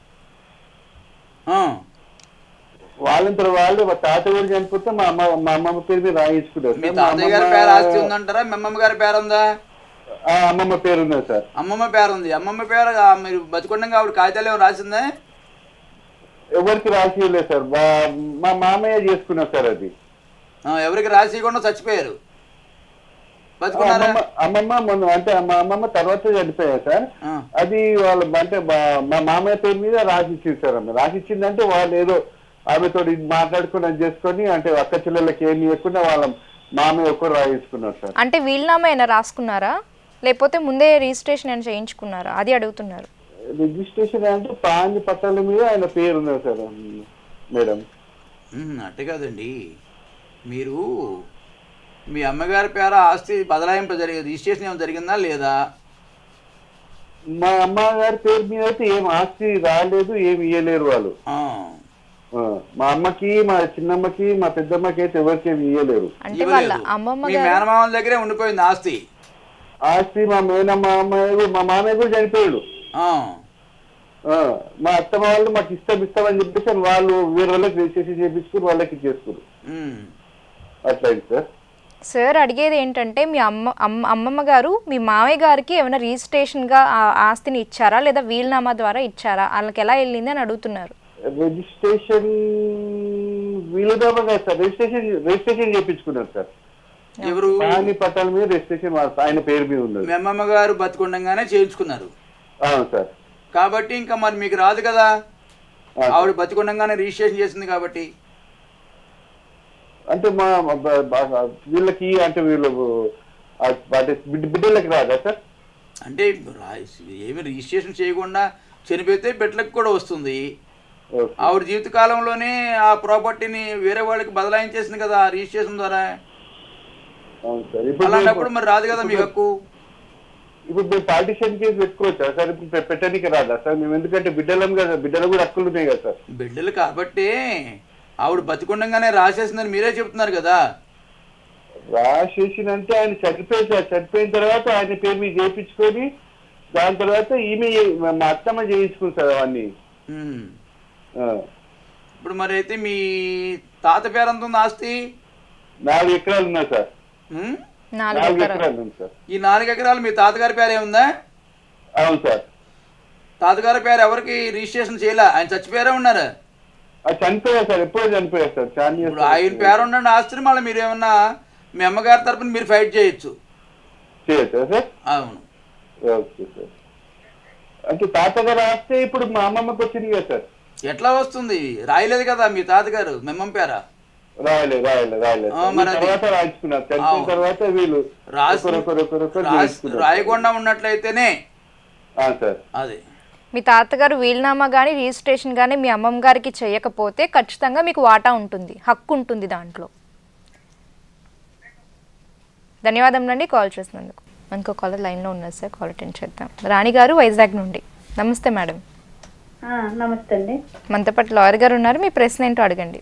ఆ, వాళ్ళంతా వాళ్ళు మా తాత గారు చనిపోతే మా అమ్మ మా అమ్మమ్మ పేరు మీద రాయించుకున్నారు మీ సార్. మా తాతయ్య గారి అమ్మమ్మ- పేరు ఆస్తి ఉందంటారా మీ అమ్మమ్మ గారి పేరు ఉందా ఆ, అమ్మమ్మ పేరు ఉన్నది సార్ అమ్మమ్మ పేరు ఉంది అమ్మమ్మ పేరు ఆ, మీరు బతుకుండగా ఆవిడ కాగితాలు ఏమైనా రాసిందా ఎవరికి రాసి లేదు సార్ మా- మా మామయ్య చేసుకున్నారు సార్ అది ఆ, ఎవరికి రాసియకుండా చచ్చిపోయారు ఆ, బతుకున్నారా అమ్మమ్మ అమ్మమ్మ మొన్న అంటే మా అమ్మమ్మ తర్వాత చనిపోయారు సార్ ఆ, అది వాళ్ళు అంటే మా- మా మామయ్య పేరు మీద రాసిచ్చింది సార్ ఆమె రాసిచ్చిందంటే వాళ్ళు ఏదో ఆమెతో ఇది మాట్లాడుకుని అది చేసుకొని అంటే అక్క చెల్లెళ్ళకి ఏమి ఇవ్వకుండా వాళ్ళ మామయ్య ఒక్కరు రాయించుకున్నారు సార్ అంటే వీలునామా అయినా రాసుకున్నారా లేకపోతే ముందే రిజిస్ట్రేషన్ అయినా చేయించుకున్నారా అది అడుగుతున్నారు రిజిస్ట్రేషన్ అంటే పాండి పట్టాల మీద ఆయన పేరు ఉన్నది సార్ మేడం ఉమ్, అట్టే కాదండి మీరు మీ అమ్మగారి పేర ఆస్తి బదలాయింపు జరిగింది రిజిస్ట్రేషన్ ఏమైనా జరిగిందా లేదా మా అమ్మగారి పేరు మీద అయితే ఏం ఆస్తి రాలేదు ఏమి ఇయ్యలేరు వాళ్ళు ఆ, ఆ, మా అమ్మకి మా చిన్నమ్మకి మా పెద్దమ్మకి అయితే ఎవరికి ఏమి ఇయ్యలేరు అంటే వాళ్ళ ఇవ్వలేదు. అమ్మమ్మ మీ గారు మేనమామల దగ్గరే ఉండిపోయింది ఆస్తి ఆస్తి మా మేనమ్మ అమ్మాయి మా మామయ్య కూడా చనిపోయాడు ఆ, ఆ, మా అత్తమ్మ వాళ్ళు మాకు ఇష్టం ఇస్తాం అని చెప్పేసి అని వాళ్ళు వేరే వాళ్ళకి రిజిస్ట్రేషన్ చేయించుకుని వాళ్ళకి ఇచ్చేసుకురు ఉమ్. అట్లా అయింది సార్ సార్ అడిగేది ఏంటంటే మీ అమ్మ అమ్మ అమ్మమ్మ గారు మీ మామయ్య గారికి ఏమైనా రిజిస్ట్రేషన్గా ఆ ఆస్తిని ఇచ్చారా లేదా వీలునామా ద్వారా ఇచ్చారా వాళ్ళకి ఎలా వెళ్ళింది అని అడుగుతున్నారు రిజిస్ట్రేషన్ వీలుదామా కాదు సార్ రిజిస్ట్రేషన్ రిజిస్ట్రేషన్ చేయించుకున్నారు సార్ ఎవరు ఆయన పట్టాల మీద రిజిస్ట్రేషన్ వాడు- ఆయన పేరు మీద ఉన్నది మీ అమ్మమ్మ గారు బతికుండగానే చేయించుకున్నారు అవును సార్ కాబట్టి ఇంకా మరి మీకు రాదు కదా ఆ. ఆవిడ బతికుండగానే రిజిస్ట్రేషన్ చేసింది కాబట్టి అంటే మా మా బ- బ- వీళ్ళకి అంటే వీళ్ళు ఆ వాటి బిడ్డ బిడ్డలకి రాదా సార్ అంటే రా- ఏమి రిజిస్ట్రేషన్ చేయకుండా చనిపోతే బిడ్డలకు కూడా వస్తుంది ఓకే. ఆవిడ జీవితకాలంలోనే ఆ ప్రాపర్టీని వేరే వాళ్ళకి బదలాయించేసింది కదా ఆ రిజిస్ట్రేషన్ ద్వారా అవును సార్ ఇప్పుడు అలాంటప్పుడు మేము- మరి రాదు కదా మీకు హక్కు ఇప్పుడు మేము పార్టీషన్ కేసు పెట్టుకోవచ్చా సార్ ఇప్పుడు పె- పెట్టడానికి రాదా సార్ మేము ఎందుకంటే బిడ్డలం కదా బిడ్డలు కూడా హక్కులు ఉన్నాయి కదా సార్ బిడ్డలు కాబట్టి ఆవిడ బతికుండగానే రాసేసిందని మీరే చెప్తున్నారు కదా రాసేసినంటే ఆయన చనిపోయి సార్ చనిపోయిన తర్వాత ఆయన పేరు మీద చేయించుకొని దాని తర్వాత ఈమె చే- మా అత్తమ్మ చేయించుకుంది సార్ అవన్నీ ఉమ్. ఆ. ఇప్పుడు మరి అయితే మీ తాత పేరు ఎంత ఉంది ఆస్తి నాలుగు ఎకరాలు ఉన్నాయి సార్ ఉమ్? నాలుగు నాలుగు ఎకరాలు ఎకరాలు ఉంది సార్ ఈ నాలుగు ఎకరాలు మీ తాతగారి పేరే ఉందా అవును సార్ తాతగారి పేరు ఎవరికి రిజిస్ట్రేషన్ చేయలే ఆయన చచ్చిపోయారా ఉన్నారు అది చనిపోయారు సార్ ఎప్పుడో చనిపోయారు సార్ చాలా years ఇప్పుడు ఆయన పేరు ఉండండి ఆస్తిని మళ్ళీ మీరు ఏమన్నా మీ అమ్మగారి తరపున మీరు ఫైట్ చేయొచ్చు చేయొచ్చా సార్ అవును ఓకే సార్ అంటే తాతగారు రాస్తే ఇప్పుడు మా అమ్మమ్మకి వచ్చింది కదా సార్ ఎట్లా వస్తుంది రాయలేదు కదా మీ తాతగారు మెమ్మం పేరా రాయలే రాయలే రాయలే ఆ, మరి అది- తర్వాత రాయించుకున్నారు చనిపోయిన అవును. తర్వాత వీళ్ళు రాసి ఒకరొకరొకరొకరు రాసి- చేయించుకున్నారు. రాయకుండా ఉన్నట్లయితేనే ఆ, సార్ అదే మీ తాతగారు వీలునామా కానీ రిజిస్ట్రేషన్ కానీ మీ అమ్మమ్మ గారికి చేయకపోతే ఖచ్చితంగా మీకు వాటా ఉంటుంది హక్కు ఉంటుంది దాంట్లో ధన్యవాదములండి కాల్ చేసినందుకు ఇంకో కాలర్ లైన్లో ఉన్నారు సార్ కాల్ అటెండ్ చేద్దాం రాణి గారు వైజాగ్ నుండి నమస్తే మేడం నమస్తే అండి మనతో పాటు లాయర్ గారు ఉన్నారు మీ ప్రశ్న ఏంటో అడగండి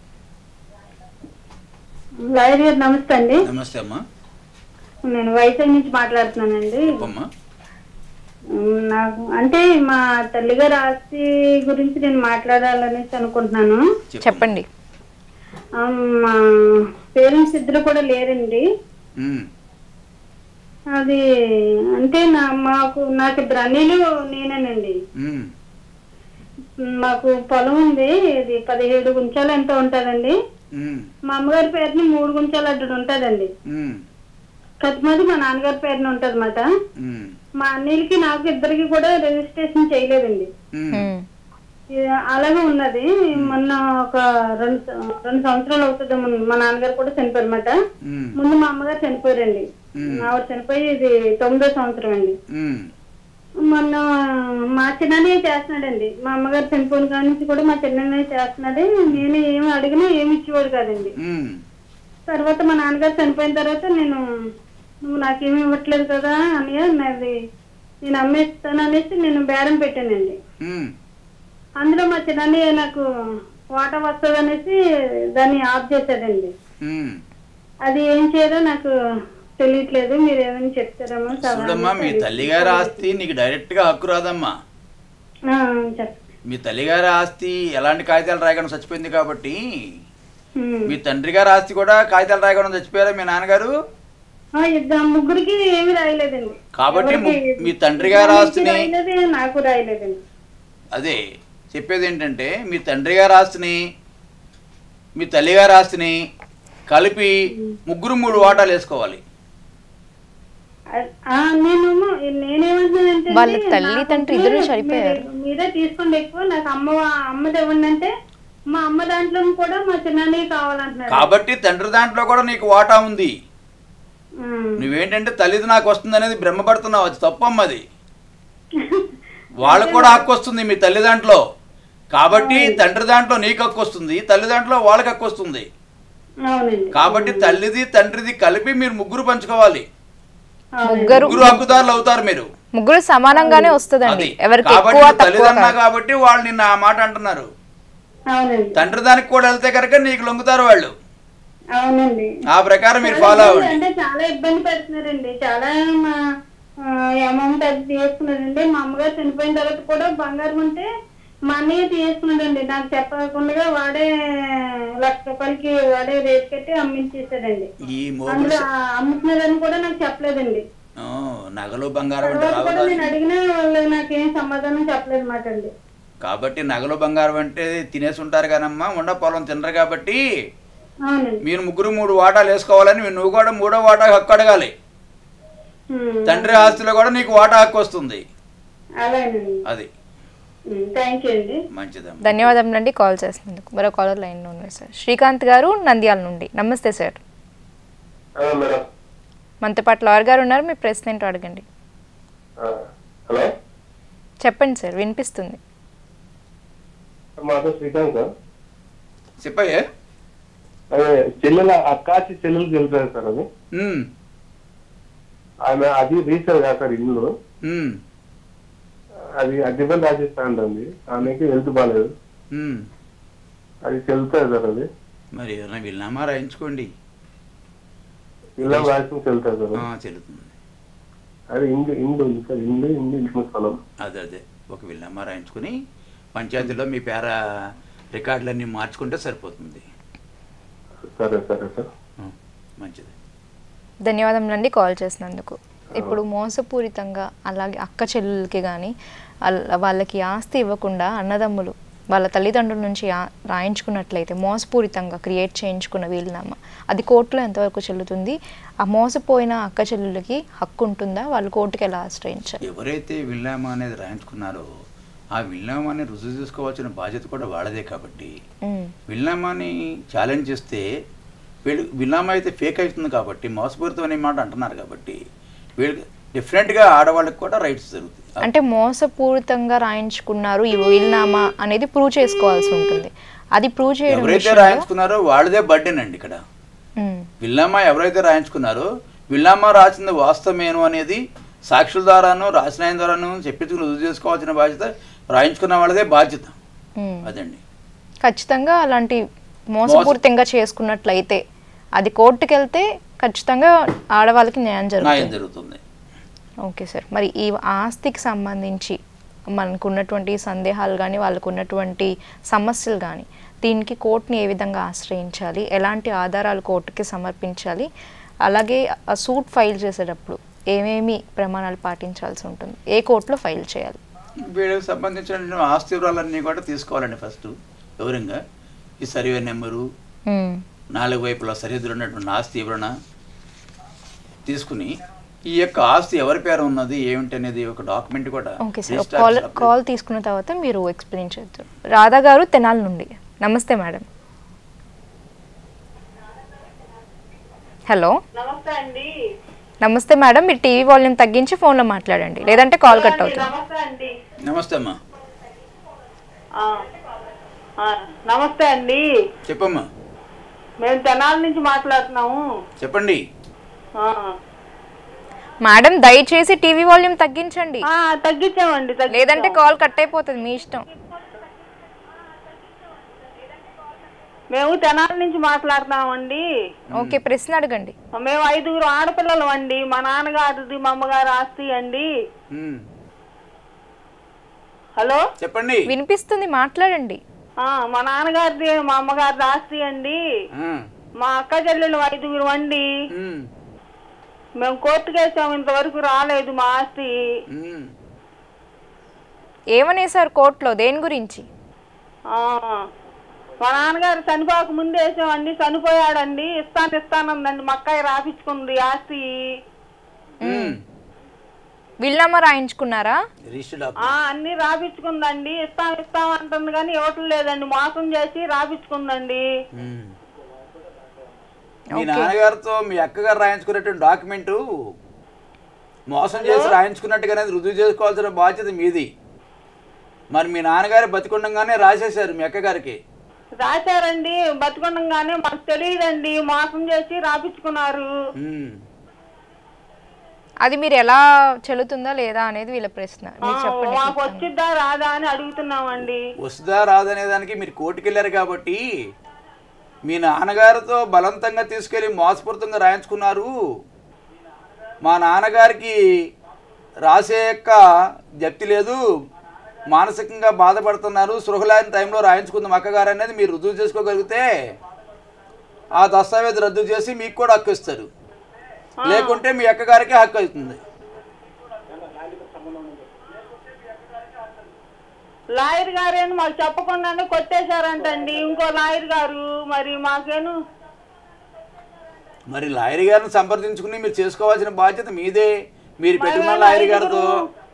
లాయర్ గారు నమస్తే అండి నమస్తే అమ్మా నేను వైజాగ్ నుంచి మాట్లాడుతున్నానండి అమ్మా ఉమ్, నాకు అంటే మా తల్లిగారి ఆస్తి గురించి నేను మాట్లాడాలనేసి అనుకుంటున్నాను చెప్పండి ఆ, మా పేరెంట్స్ ఇద్దరు కూడా లేరండి ఉమ్. అది అంటే నా మాకు నాకు ఇద్దరు అన్నీలు నేనేనండి ఉమ్. మాకు పొలం ఉంది ఇది పదిహేడు గుంచాలు ఎంతో ఉంటుందండి ఉమ్. మా అమ్మగారి పేరుని మూడు గుంచాలు అడ్డు ఉంటుందండి ఉమ్. కత్తిమది మా నాన్నగారి పేరున ఉంటుంది అన్నమాట ఉమ్. మా అన్నయ్యలకి నాకు ఇద్దరికి కూడా రిజిస్ట్రేషన్ చేయలేదండి ఉమ్. ఉమ్. ఇది అలాగే ఉన్నది మొన్న ఒక రెండు స- రెండు సంవత్సరాలు అవుతుంది మొన్న మా నాన్నగారు కూడా చనిపోయారు అనమాట ఉమ్. ముందు మా అమ్మగారు చనిపోయారండి ఆవిడ చనిపోయి ఇది తొమ్మిదో సంవత్సరం అండి ఉమ్. మొన్న మా చిన్నయ్య చేస్తున్నాడండి మా అమ్మగారు చనిపోయిన కాడి నుంచి కూడా మా చిన్నయ్య చేస్తున్నాడు నేను ఏమి అడిగినా ఏమి ఇచ్చేవాడు కాదండి ఉమ్. తర్వాత మా నాన్నగారు చనిపోయిన తర్వాత నేను నువ్వు నాకేమి ఇవ్వట్లేదు కదా అని నాది నేను అమ్మేస్తాను అనేసి నేను బేరం పెట్టానండి ఉమ్. అందులో మా చిన్నయ్య నాకు వాటా వస్తుంది అనేసి దాన్ని ఆఫ్ చేశాడండి ఉమ్. అది ఏం చేయాలో నాకు తెలియట్లేదు మీరు ఏమైనా చెప్తారేమో చూడమ్మా మీ తల్లిగారి ఆస్తి నీకు డైరెక్ట్ గా హక్కు రాదమ్మా ఆ, చెప్పండి మీ తల్లిగారి ఆస్తి ఎలాంటి కాగితాలు రాయకుండా చచ్చిపోయింది కాబట్టి ఉమ్. మీ తండ్రి గారి ఆస్తి కూడా కాగితాలు రాయకుండా చచ్చిపోయారా మీ నాన్నగారు ఆ, ఇద్దరు ముగ్గురికి ఏమి రాయలేదండి కాబట్టి ము- ఎవరికి- మీ తండ్రి గారి నాకు ఆస్తిని రాయలేదు నాకు రాయలేదండి అదే చెప్పేది ఏంటంటే మీ తండ్రి గారి ఆస్తిని మీ తల్లి గారి ఆస్తిని కలిపి ముగ్గురు మూడు వాటాలు వేసుకోవాలి ఆ, నేను నేనేమంటున్నానంటే వాళ్ళ అండి, తల్లి, నాకు తండ్రి ఇద్దరూ మీరు- చనిపోయారు. మీరే తీసుకోండి ఎక్కువ నాకు అమ్మ అమ్మది ఇవ్వండి అంటే మా అమ్మ దాంట్లో కూడా మా చిన్నయ్య కావాలంటున్నారు కాబట్టి తండ్రి దాంట్లో కూడా నీకు వాటా ఉంది ఉమ్. నువ్వేంటంటే తల్లిది నాకు వస్తుంది అనేది భ్రమపడుతున్నావు అది తప్పమ్మ అది వాళ్ళకు కూడా హక్కు వస్తుంది మీ తల్లి దాంట్లో కాబట్టి తండ్రి దాంట్లో నీకు హక్కు వస్తుంది తల్లి దాంట్లో వాళ్ళకి హక్కు వస్తుంది అవునండి కాబట్టి తల్లిది తండ్రిది కలిపి మీరు ముగ్గురు పంచుకోవాలి ముగ్గురు ముగ్గురు హక్కుదారులు అవుతారు మీరు ముగ్గురు సమానంగానే వస్తుందండి అది ఎవరికి కాబట్టి ఎక్కువ నువ్వు తక్కువ తల్లిదండ్రులు కాదు. కాబట్టి వాళ్ళు నిన్న ఆ మాట అంటున్నారు అవునండి తండ్రి దానికి కూడా వెళ్తే కనుక నీకు లొంగుతారు వాళ్ళు అవునండి ఆ ప్రకారం మీరు చాలా ఫాలో ఇబ్బంది- అవ్వండి అంటే చాలా ఇబ్బంది పెడుతున్నారండి చాలా మా అమౌంట్ అది తీసుకున్నాడండి మా అమ్మగారు చనిపోయిన తర్వాత కూడా బంగారం ఉంటే మా అన్నయ్య తీసుకున్నాడండి నాకు చెప్పకుండా వాడే లక్ష రూపాయలకి వాడే రేట్ కట్టి అమ్మించేసాడండి ఈ మోగుడు అందులో ఆ అమ్ముతున్నాడని కూడా నాకు చెప్పలేదండి ఆ, నగలు బంగారం అంటే తర్వాత కూడా రావు నేను అడిగినా వాళ్ళు నాకేం సమాధానం చెప్పలేదు మాట అండి కాబట్టి నగలు బంగారం అంటే తినేసి ఉంటారు కానమ్మా ఉండ పొలం తినరు కాబట్టి అవునండి మీరు ముగ్గురు మూడు వాటాలు వేసుకోవాలని నువ్వు కూడా మూడో వాటా హక్కు అడగాలి ఉమ్, తండ్రి ఆస్తిలో కూడా నీకు వాటా హక్కు వస్తుంది అలాగేనండి అది థ్యాంక్ యూ అండి మంచిదమ్మా ధన్యవాదములండి కాల్ చేసినందుకు మరో కాలర్ లైన్లో ఉన్నారు సార్ శ్రీకాంత్ గారు నంద్యాల నుండి నమస్తే సార్ మేడం మనతో పాటు లాయర్ గారు ఉన్నారు మీ ప్రశ్న ఏంటో అడగండి హలో చెప్పండి సార్ వినిపిస్తుంది మాతో శ్రీకాంత్ సార్ చెప్పయ్యే అదే చెల్లెల అక్కాచి చెల్లెలకి వెళ్తారు సార్ అది ఉమ్, ఆమె అది రీసెల్ కాదు సార్ ఇల్లు ఉమ్, అది అగ్రిమెంట్ రాసిస్తా ఉంటుంది ఆమెకి హెల్త్ బాగాలేదు ఉమ్. అది చెల్లుతుంది సార్ అది మరి ఏమైనా విన్నామా రాయించుకోండి పిల్లలు రాసి చెల్లుతుంది సార్ ఆ, చెల్లుతుంది అది ఇండు ఇండు ఉంది సార్ ఇండు ఇండు ఇంటి స్థలం అదే అదే ఒక విల్లామా రాయించుకుని పంచాయతీలో మీ పేర రికార్డులన్నీ మార్చుకుంటే సరిపోతుంది సరే సరే సార్ ఆ, మంచిది ధన్యవాదములండి కాల్ చేసినందుకు ఇప్పుడు మోసపూరితంగా అలాగే అక్క చెల్లెలకి కానీ వాళ్ళకి ఆస్తి ఇవ్వకుండా అన్నదమ్ములు వాళ్ళ తల్లిదండ్రుల నుంచి ఆ- రాయించుకున్నట్లయితే మోసపూరితంగా క్రియేట్ చేయించుకున్న వీలునామా అది కోర్టులో ఎంతవరకు చెల్లుతుంది ఆ మోసపోయిన అక్క చెల్లెలకి హక్కు ఉంటుందా వాళ్ళు కోర్టుకి ఎలా ఆశ్రయించాలి ఎవరైతే విల్లామా అనేది రాయించుకున్నారో ఆ విల్లామాని రుజువు చేసుకోవాల్సిన బాధ్యత కూడా వాళ్ళదే కాబట్టి ఉమ్, విల్లామాని ఛాలెంజ్ చేస్తే వీళ్ళు విల్లామా అయితే ఫేక్ అవుతుంది కాబట్టి మోసపూరితం అనే మాట అంటున్నారు కాబట్టి వీళ్ళకి డిఫరెంట్గా ఆడవాళ్ళకి కూడా రైట్స్ జరుగుతాయి అంటే మోసపూరితంగా రాయించుకున్నారు ఈ వీలునామా అనేది ప్రూవ్ చేసుకోవాల్సి ఉంటుంది అది ప్రూవ్ చేయడం ఎవరైతే విషయంలో- రాయించుకున్నారో వాళ్ళదే బర్డెన్ అండి ఇక్కడ ఉమ్, విల్లామా ఎవరైతే రాయించుకున్నారో విల్లామా రాసింది వాస్తవమేను అనేది సాక్షుల ద్వారాను రాసిన ఆయన ద్వారాను చెప్పించుకుని రుజువు చేసుకోవాల్సిన బాధ్యత రాయించుకున్న వాళ్ళదే బాధ్యత ఉమ్. అదండి ఖచ్చితంగా అలాంటి మోసపూరితంగా చేసుకున్నట్లయితే అది కోర్టుకి వెళ్తే ఖచ్చితంగా ఆడవాళ్ళకి న్యాయం న్యాయం జరుగుతుంది జరుగుతుంది ఓకే సార్ మరి ఈ ఆస్తికి సంబంధించి మనకు ఉన్నటువంటి సందేహాలు కానీ వాళ్ళకు ఉన్నటువంటి సమస్యలు కానీ దీనికి కోర్టుని ఏ విధంగా ఆశ్రయించాలి ఎలాంటి ఆధారాలు కోర్టుకి సమర్పించాలి అలాగే ఆ సూట్ ఫైల్ చేసేటప్పుడు ఏమేమి ప్రమాణాలు పాటించాల్సి ఉంటుంది ఏ కోర్టులో ఫైల్ చేయాలి వీళ్ళకి సంబంధించిన ఆస్తి వివరాలన్నీ కూడా తీసుకోవాలండి ఫస్ట్ వివరంగా ఈ సర్వే నెంబరు ఉమ్, నాలుగు వైపులా సరిహద్దులు ఉన్నటువంటి ఆస్తి వివరణ తీసుకుని ఈ యొక్క ఆస్తి ఎవరి పేరు ఉన్నది ఏమిటి అనేది ఒక డాక్యుమెంట్ కూడా ఓకే సార్ రిజిస్టర్ కాల్ ఆఫీస్లో కాల్ తీసుకున్న తర్వాత మీరు ఎక్స్ప్లెయిన్ చేస్తారు రాధా గారు తెనాల నుండి నమస్తే మేడం హలో నమస్తే అండి నమస్తే మేడం మీరు టీవీ వాల్యూమ్ తగ్గించి ఫోన్లో మాట్లాడండి లేదంటే కాల్ కట్ అవుతుంది నమస్తే అండి నమస్తే అమ్మా ఆ, ఆ, నమస్తే అండి చెప్పమ్మా మేము తెనాల నుంచి మాట్లాడుతున్నాము చెప్పండి ఆ. మేడం దయచేసి టీవీ వాల్యూమ్ తగ్గించండి ఆ, తగ్గించామండి తగ్గించాం. లేదంటే కాల్ కట్ అయిపోతుంది మీ ఇష్టం మేము తెనాల నుంచి మాట్లాడుతున్నామండి ఓకే ప్రశ్న అడగండి మేము ఐదుగురు ఆడపిల్లలు అండి మా నాన్నగారిది మా అమ్మగారు ఆస్తి అండి ఉమ్, హలో చెప్పండి వినిపిస్తుంది మాట్లాడండి ఆ, మా నాన్నగారిది మా అమ్మగారిది ఆస్తి అండి ఆ, మా అక్క చెల్లెలు ఐదుగురు అండి ఉమ్, మేము కోర్టుకు వేసాము ఇంతవరకు రాలేదు మా ఆస్తి ఉమ్. ఏమనేసారు కోర్టులో దేని గురించి ఆ, మా నాన్నగారు చనిపోక ముందు వేసామండి చనిపోయాడండి ఇస్తాను ఇస్తానందండి మా అక్కయ్య రాపించుకుంది ఆస్తి ఉమ్. విల్లామా రాయించుకున్నారా రిజిస్టర్డ్ ఆ డాక్యుమెంట్ అన్ని రాపించుకుందండి ఇస్తాం ఇస్తాం అంటుంది కానీ ఇవ్వటం లేదండి మోసం చేసి రాపించుకుందండి ఉమ్. మీ నాన్నగారితో మీ అక్కగారు రాయించుకున్నటువంటి డాక్యుమెంటు మోసం చేసి రాయించుకున్నట్టుగానే రుజువు చేసుకోవాల్సిన బాధ్యత మీది మరి మీ నాన్నగారు బతికుండగానే రాసేశారు మీ అక్కగారికి రాశారండి బతుకుండగానే మాకు తెలియదండి మోసం చేసి రాపించుకున్నారు ఉమ్. అది మీరు ఎలా చెల్లుతుందా లేదా అనేది వీళ్ళ ప్రశ్న ఆ, మీరు చెప్పండి మాకు వచ్చిద్దా రాదా అని అడుగుతున్నామండి వస్తుందా రాదనే దానికి మీరు కోర్టుకు వెళ్ళారు కాబట్టి మీ నాన్నగారితో బలవంతంగా తీసుకెళ్ళి మోసపూరితంగా రాయించుకున్నారు మా నాన్నగారికి రాసే యొక్క జప్తి లేదు మానసికంగా బాధపడుతున్నారు సృహలాని టైంలో రాయించుకుందాం అక్కగారు అనేది మీరు రుజువు చేసుకోగలిగితే ఆ దస్తావేజ్ రద్దు చేసి మీకు కూడా హక్కు ఇస్తారు లేకుంటే మీ అక్కగారికే హక్కు అవుతుంది లాయర్ గారేను మాకు చెప్పకుండానే కొట్టేశారంటండి ఇంకో లాయర్ గారు మరి మాకేను మరి లాయర్ గారిని సంప్రదించుకుని మీరు చేసుకోవాల్సిన బాధ్యత మీదే మీరు పెట్టుకున్న మరి లాయర్ ఐదుగురు- గారితో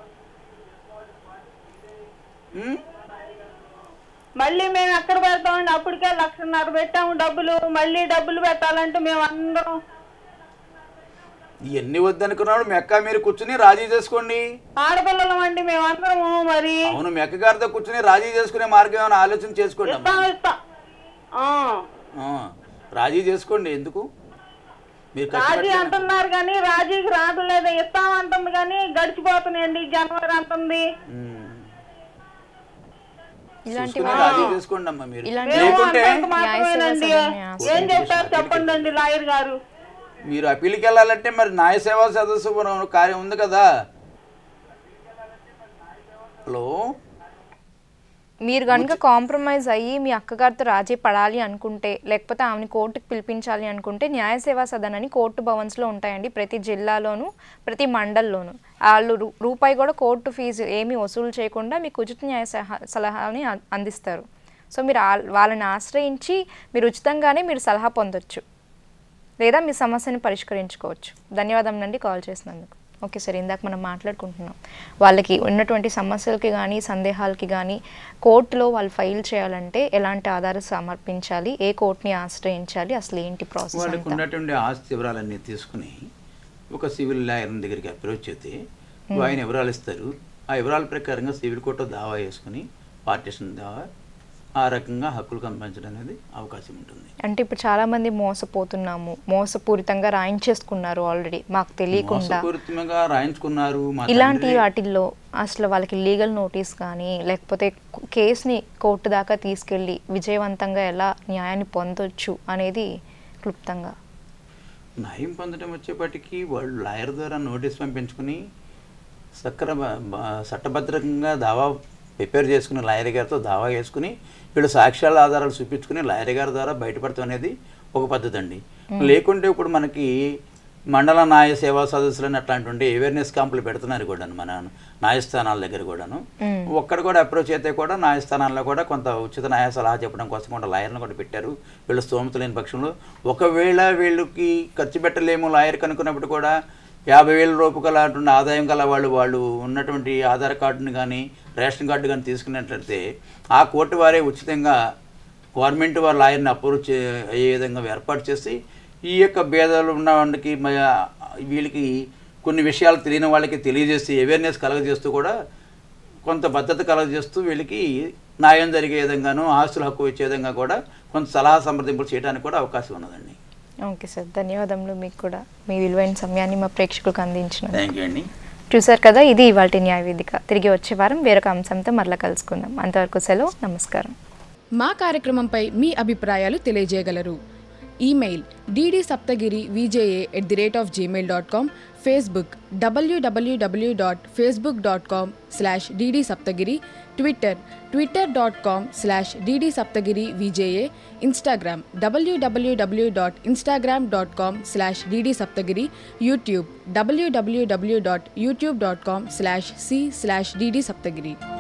ఉమ్? మళ్ళీ మేము ఎక్కడ పెడతామండి అప్పటికే లక్షన్నర పెట్టాము డబ్బులు మళ్ళీ డబ్బులు పెట్టాలంటే మేము అందరం ఇవన్నీ వద్దనుకున్నాడు మీ అక్క మీరు కూర్చుని రాజీ చేసుకోండి ఆడపిల్లలం అండి మేము అందరము మరి అవును మీ అక్క గారితో కూర్చుని రాజీ చేసుకునే మార్గం ఏమైనా ఆలోచన చేసుకోండి అమ్మా. ఇస్తాం ఇస్తాం ఆ. ఆ, రాజీ చేసుకోండి ఎందుకు మీరు ఖర్చు రాజీ పెట్టలేరు. అంటున్నారు కానీ రాజీకి రావట్లేదు ఇస్తాం అంటుంది కానీ గడిచిపోతున్నాయండి జనవరి అంటుంది ఉమ్. ఇలాంటి చూసుకుని రాజీ చేసుకోండి అమ్మా మీరు ఇలాంటి మేము లేకుంటే అంతంత మాత్రమేనండి ఏం చెప్తారు చెప్పండి లాయర్ గారు మీరు అప్పీల్కి వెళ్ళాలంటే మరి న్యాయ సేవా సదస్సు మన కార్యం ఉంది కదా హలో మీరు కనుక కాంప్రమైజ్ అయ్యి మీ అక్కగారితో రాజీ పడాలి అనుకుంటే లేకపోతే ఆమెను కోర్టుకు పిలిపించాలి అనుకుంటే న్యాయ సేవా సదన్ అని కోర్టు భవన్స్లో ఉంటాయండి ప్రతి జిల్లాలోను ప్రతి మండల్లోను వాళ్ళు రూ- రూపాయి కూడా కోర్టు ఫీజు ఏమీ వసూలు చేయకుండా మీకు ఉచిత న్యాయ సహా సలహాని అ- అందిస్తారు సో మీరు ఆ- వాళ్ళని ఆశ్రయించి మీరు ఉచితంగానే మీరు సలహా పొందొచ్చు లేదా మీ సమస్యని పరిష్కరించుకోవచ్చు ధన్యవాదం అండి కాల్ చేసినందుకు ఓకే సార్ ఇందాక మనం మాట్లాడుకుంటున్నాం వాళ్ళకి ఉన్నటువంటి సమస్యలకి కానీ సందేహాలకి కానీ కోర్టులో వాళ్ళు ఫైల్ చేయాలంటే ఎలాంటి ఆధారం సమర్పించాలి ఏ కోర్టుని ఆశ్రయించాలి అసలు ఏంటి ప్రాసెస్ వాళ్ళకి అంతా ఉన్నటువంటి ఆస్తి వివరాలన్నీ తీసుకుని ఒక సివిల్ లాయర్ దగ్గరికి అప్రోచ్ అయితే ఆయన వివరాలు ఇస్తారు ఆ వివరాల ప్రకారంగా సివిల్ కోర్టు దావా వేసుకుని పార్టీషన్ దావా ఆ రకంగా హక్కులు కల్పించడం అనేది అవకాశం ఉంటుంది అంటే ఇప్పుడు చాలా మంది మోసపోతున్నాము మోసపూరితంగా రాయించేసుకున్నారు ఆల్రెడీ మాకు తెలియకుండా మోసపూరితంగా రాయించుకున్నారు మా ఇలాంటి తండ్రి- వాటిల్లో అసలు వాళ్ళకి లీగల్ నోటీస్ కానీ లేకపోతే కు- కేసుని కోర్టు దాకా తీసుకెళ్ళి విజయవంతంగా ఎలా న్యాయాన్ని పొందొచ్చు అనేది క్లుప్తంగా న్యాయం పొందడం వచ్చేప్పటికి వాళ్ళు లాయర్ ద్వారా నోటీస్ పంపించుకుని సక్ర చట్టభద్రంగా దావా ప్రిపేర్ చేసుకుని లాయర్ గారితో దావా వేసుకుని వీళ్ళు సాక్ష్యాల ఆధారాలు చూపించుకుని లాయర్ గారి ద్వారా బయటపడతాం అనేది ఒక పద్ధతి అండి లేకుంటే ఇప్పుడు మనకి మండల న్యాయ సేవా సదస్సులని అట్లాంటి అవేర్నెస్ క్యాంపులు పెడుతున్నారు కూడా మన న్యాయస్థానాల దగ్గర కూడాను ఒక్కడ కూడా అప్రోచ్ అయితే కూడా న్యాయస్థానాల్లో కూడా కొంత ఉచిత న్యాయ సలహా చెప్పడం కోసం కూడా లాయర్ని కూడా పెట్టారు వీళ్ళు స్తోమత లేని పక్షంలో ఒకవేళ వీళ్ళకి ఖర్చు పెట్టలేము లాయర్ కనుక్కున్నప్పుడు కూడా యాభై వేల రూపాయలు గల అటువంటి ఆదాయం గల వాళ్ళు వాళ్ళు ఉన్నటువంటి ఆధార్ కార్డుని కానీ రేషన్ కార్డు కానీ తీసుకున్నట్లయితే ఆ కోర్టు వారే ఉచితంగా గవర్నమెంట్ వారి లాయర్ని అప్రూవ్ చే అయ్యే విధంగా ఏర్పాటు చేసి ఈ యొక్క భేదాలు ఉన్న వాళ్ళకి మ- వీళ్ళకి కొన్ని విషయాలు తెలియని వాళ్ళకి తెలియజేసి అవేర్నెస్ కలగజేస్తూ కూడా కొంత భద్రత కలగజేస్తూ వీళ్ళకి న్యాయం జరిగే విధంగాను ఆస్తుల హక్కు ఇచ్చే విధంగా కూడా కొంత సలహా సంప్రదింపులు చేయడానికి కూడా అవకాశం ఉన్నదండి ఓకే సార్ ధన్యవాదములు మీకు కూడా మీ విలువైన సమయాన్ని మా ప్రేక్షకులకు అందించిన థ్యాంక్ యూ అండి చూసారు కదా ఇది ఇవాళ న్యాయ వేదిక తిరిగి వచ్చే వారం వేరొక అంశంతో మరలా కలుసుకుందాం అంతవరకు సెలవు నమస్కారం మా కార్యక్రమంపై మీ అభిప్రాయాలు తెలియజేయగలరు email DD Saptagiri VJA at the rate of Gmail dot com Facebook W W W dot Facebook dot com slash DD Saptagiri Twitter Twitter dot com slash DD Saptagiri VJA Instagram W W W dot Instagram dot com slash DD Saptagiri YouTube W W W dot YouTube dot com slash C slash DD Saptagiri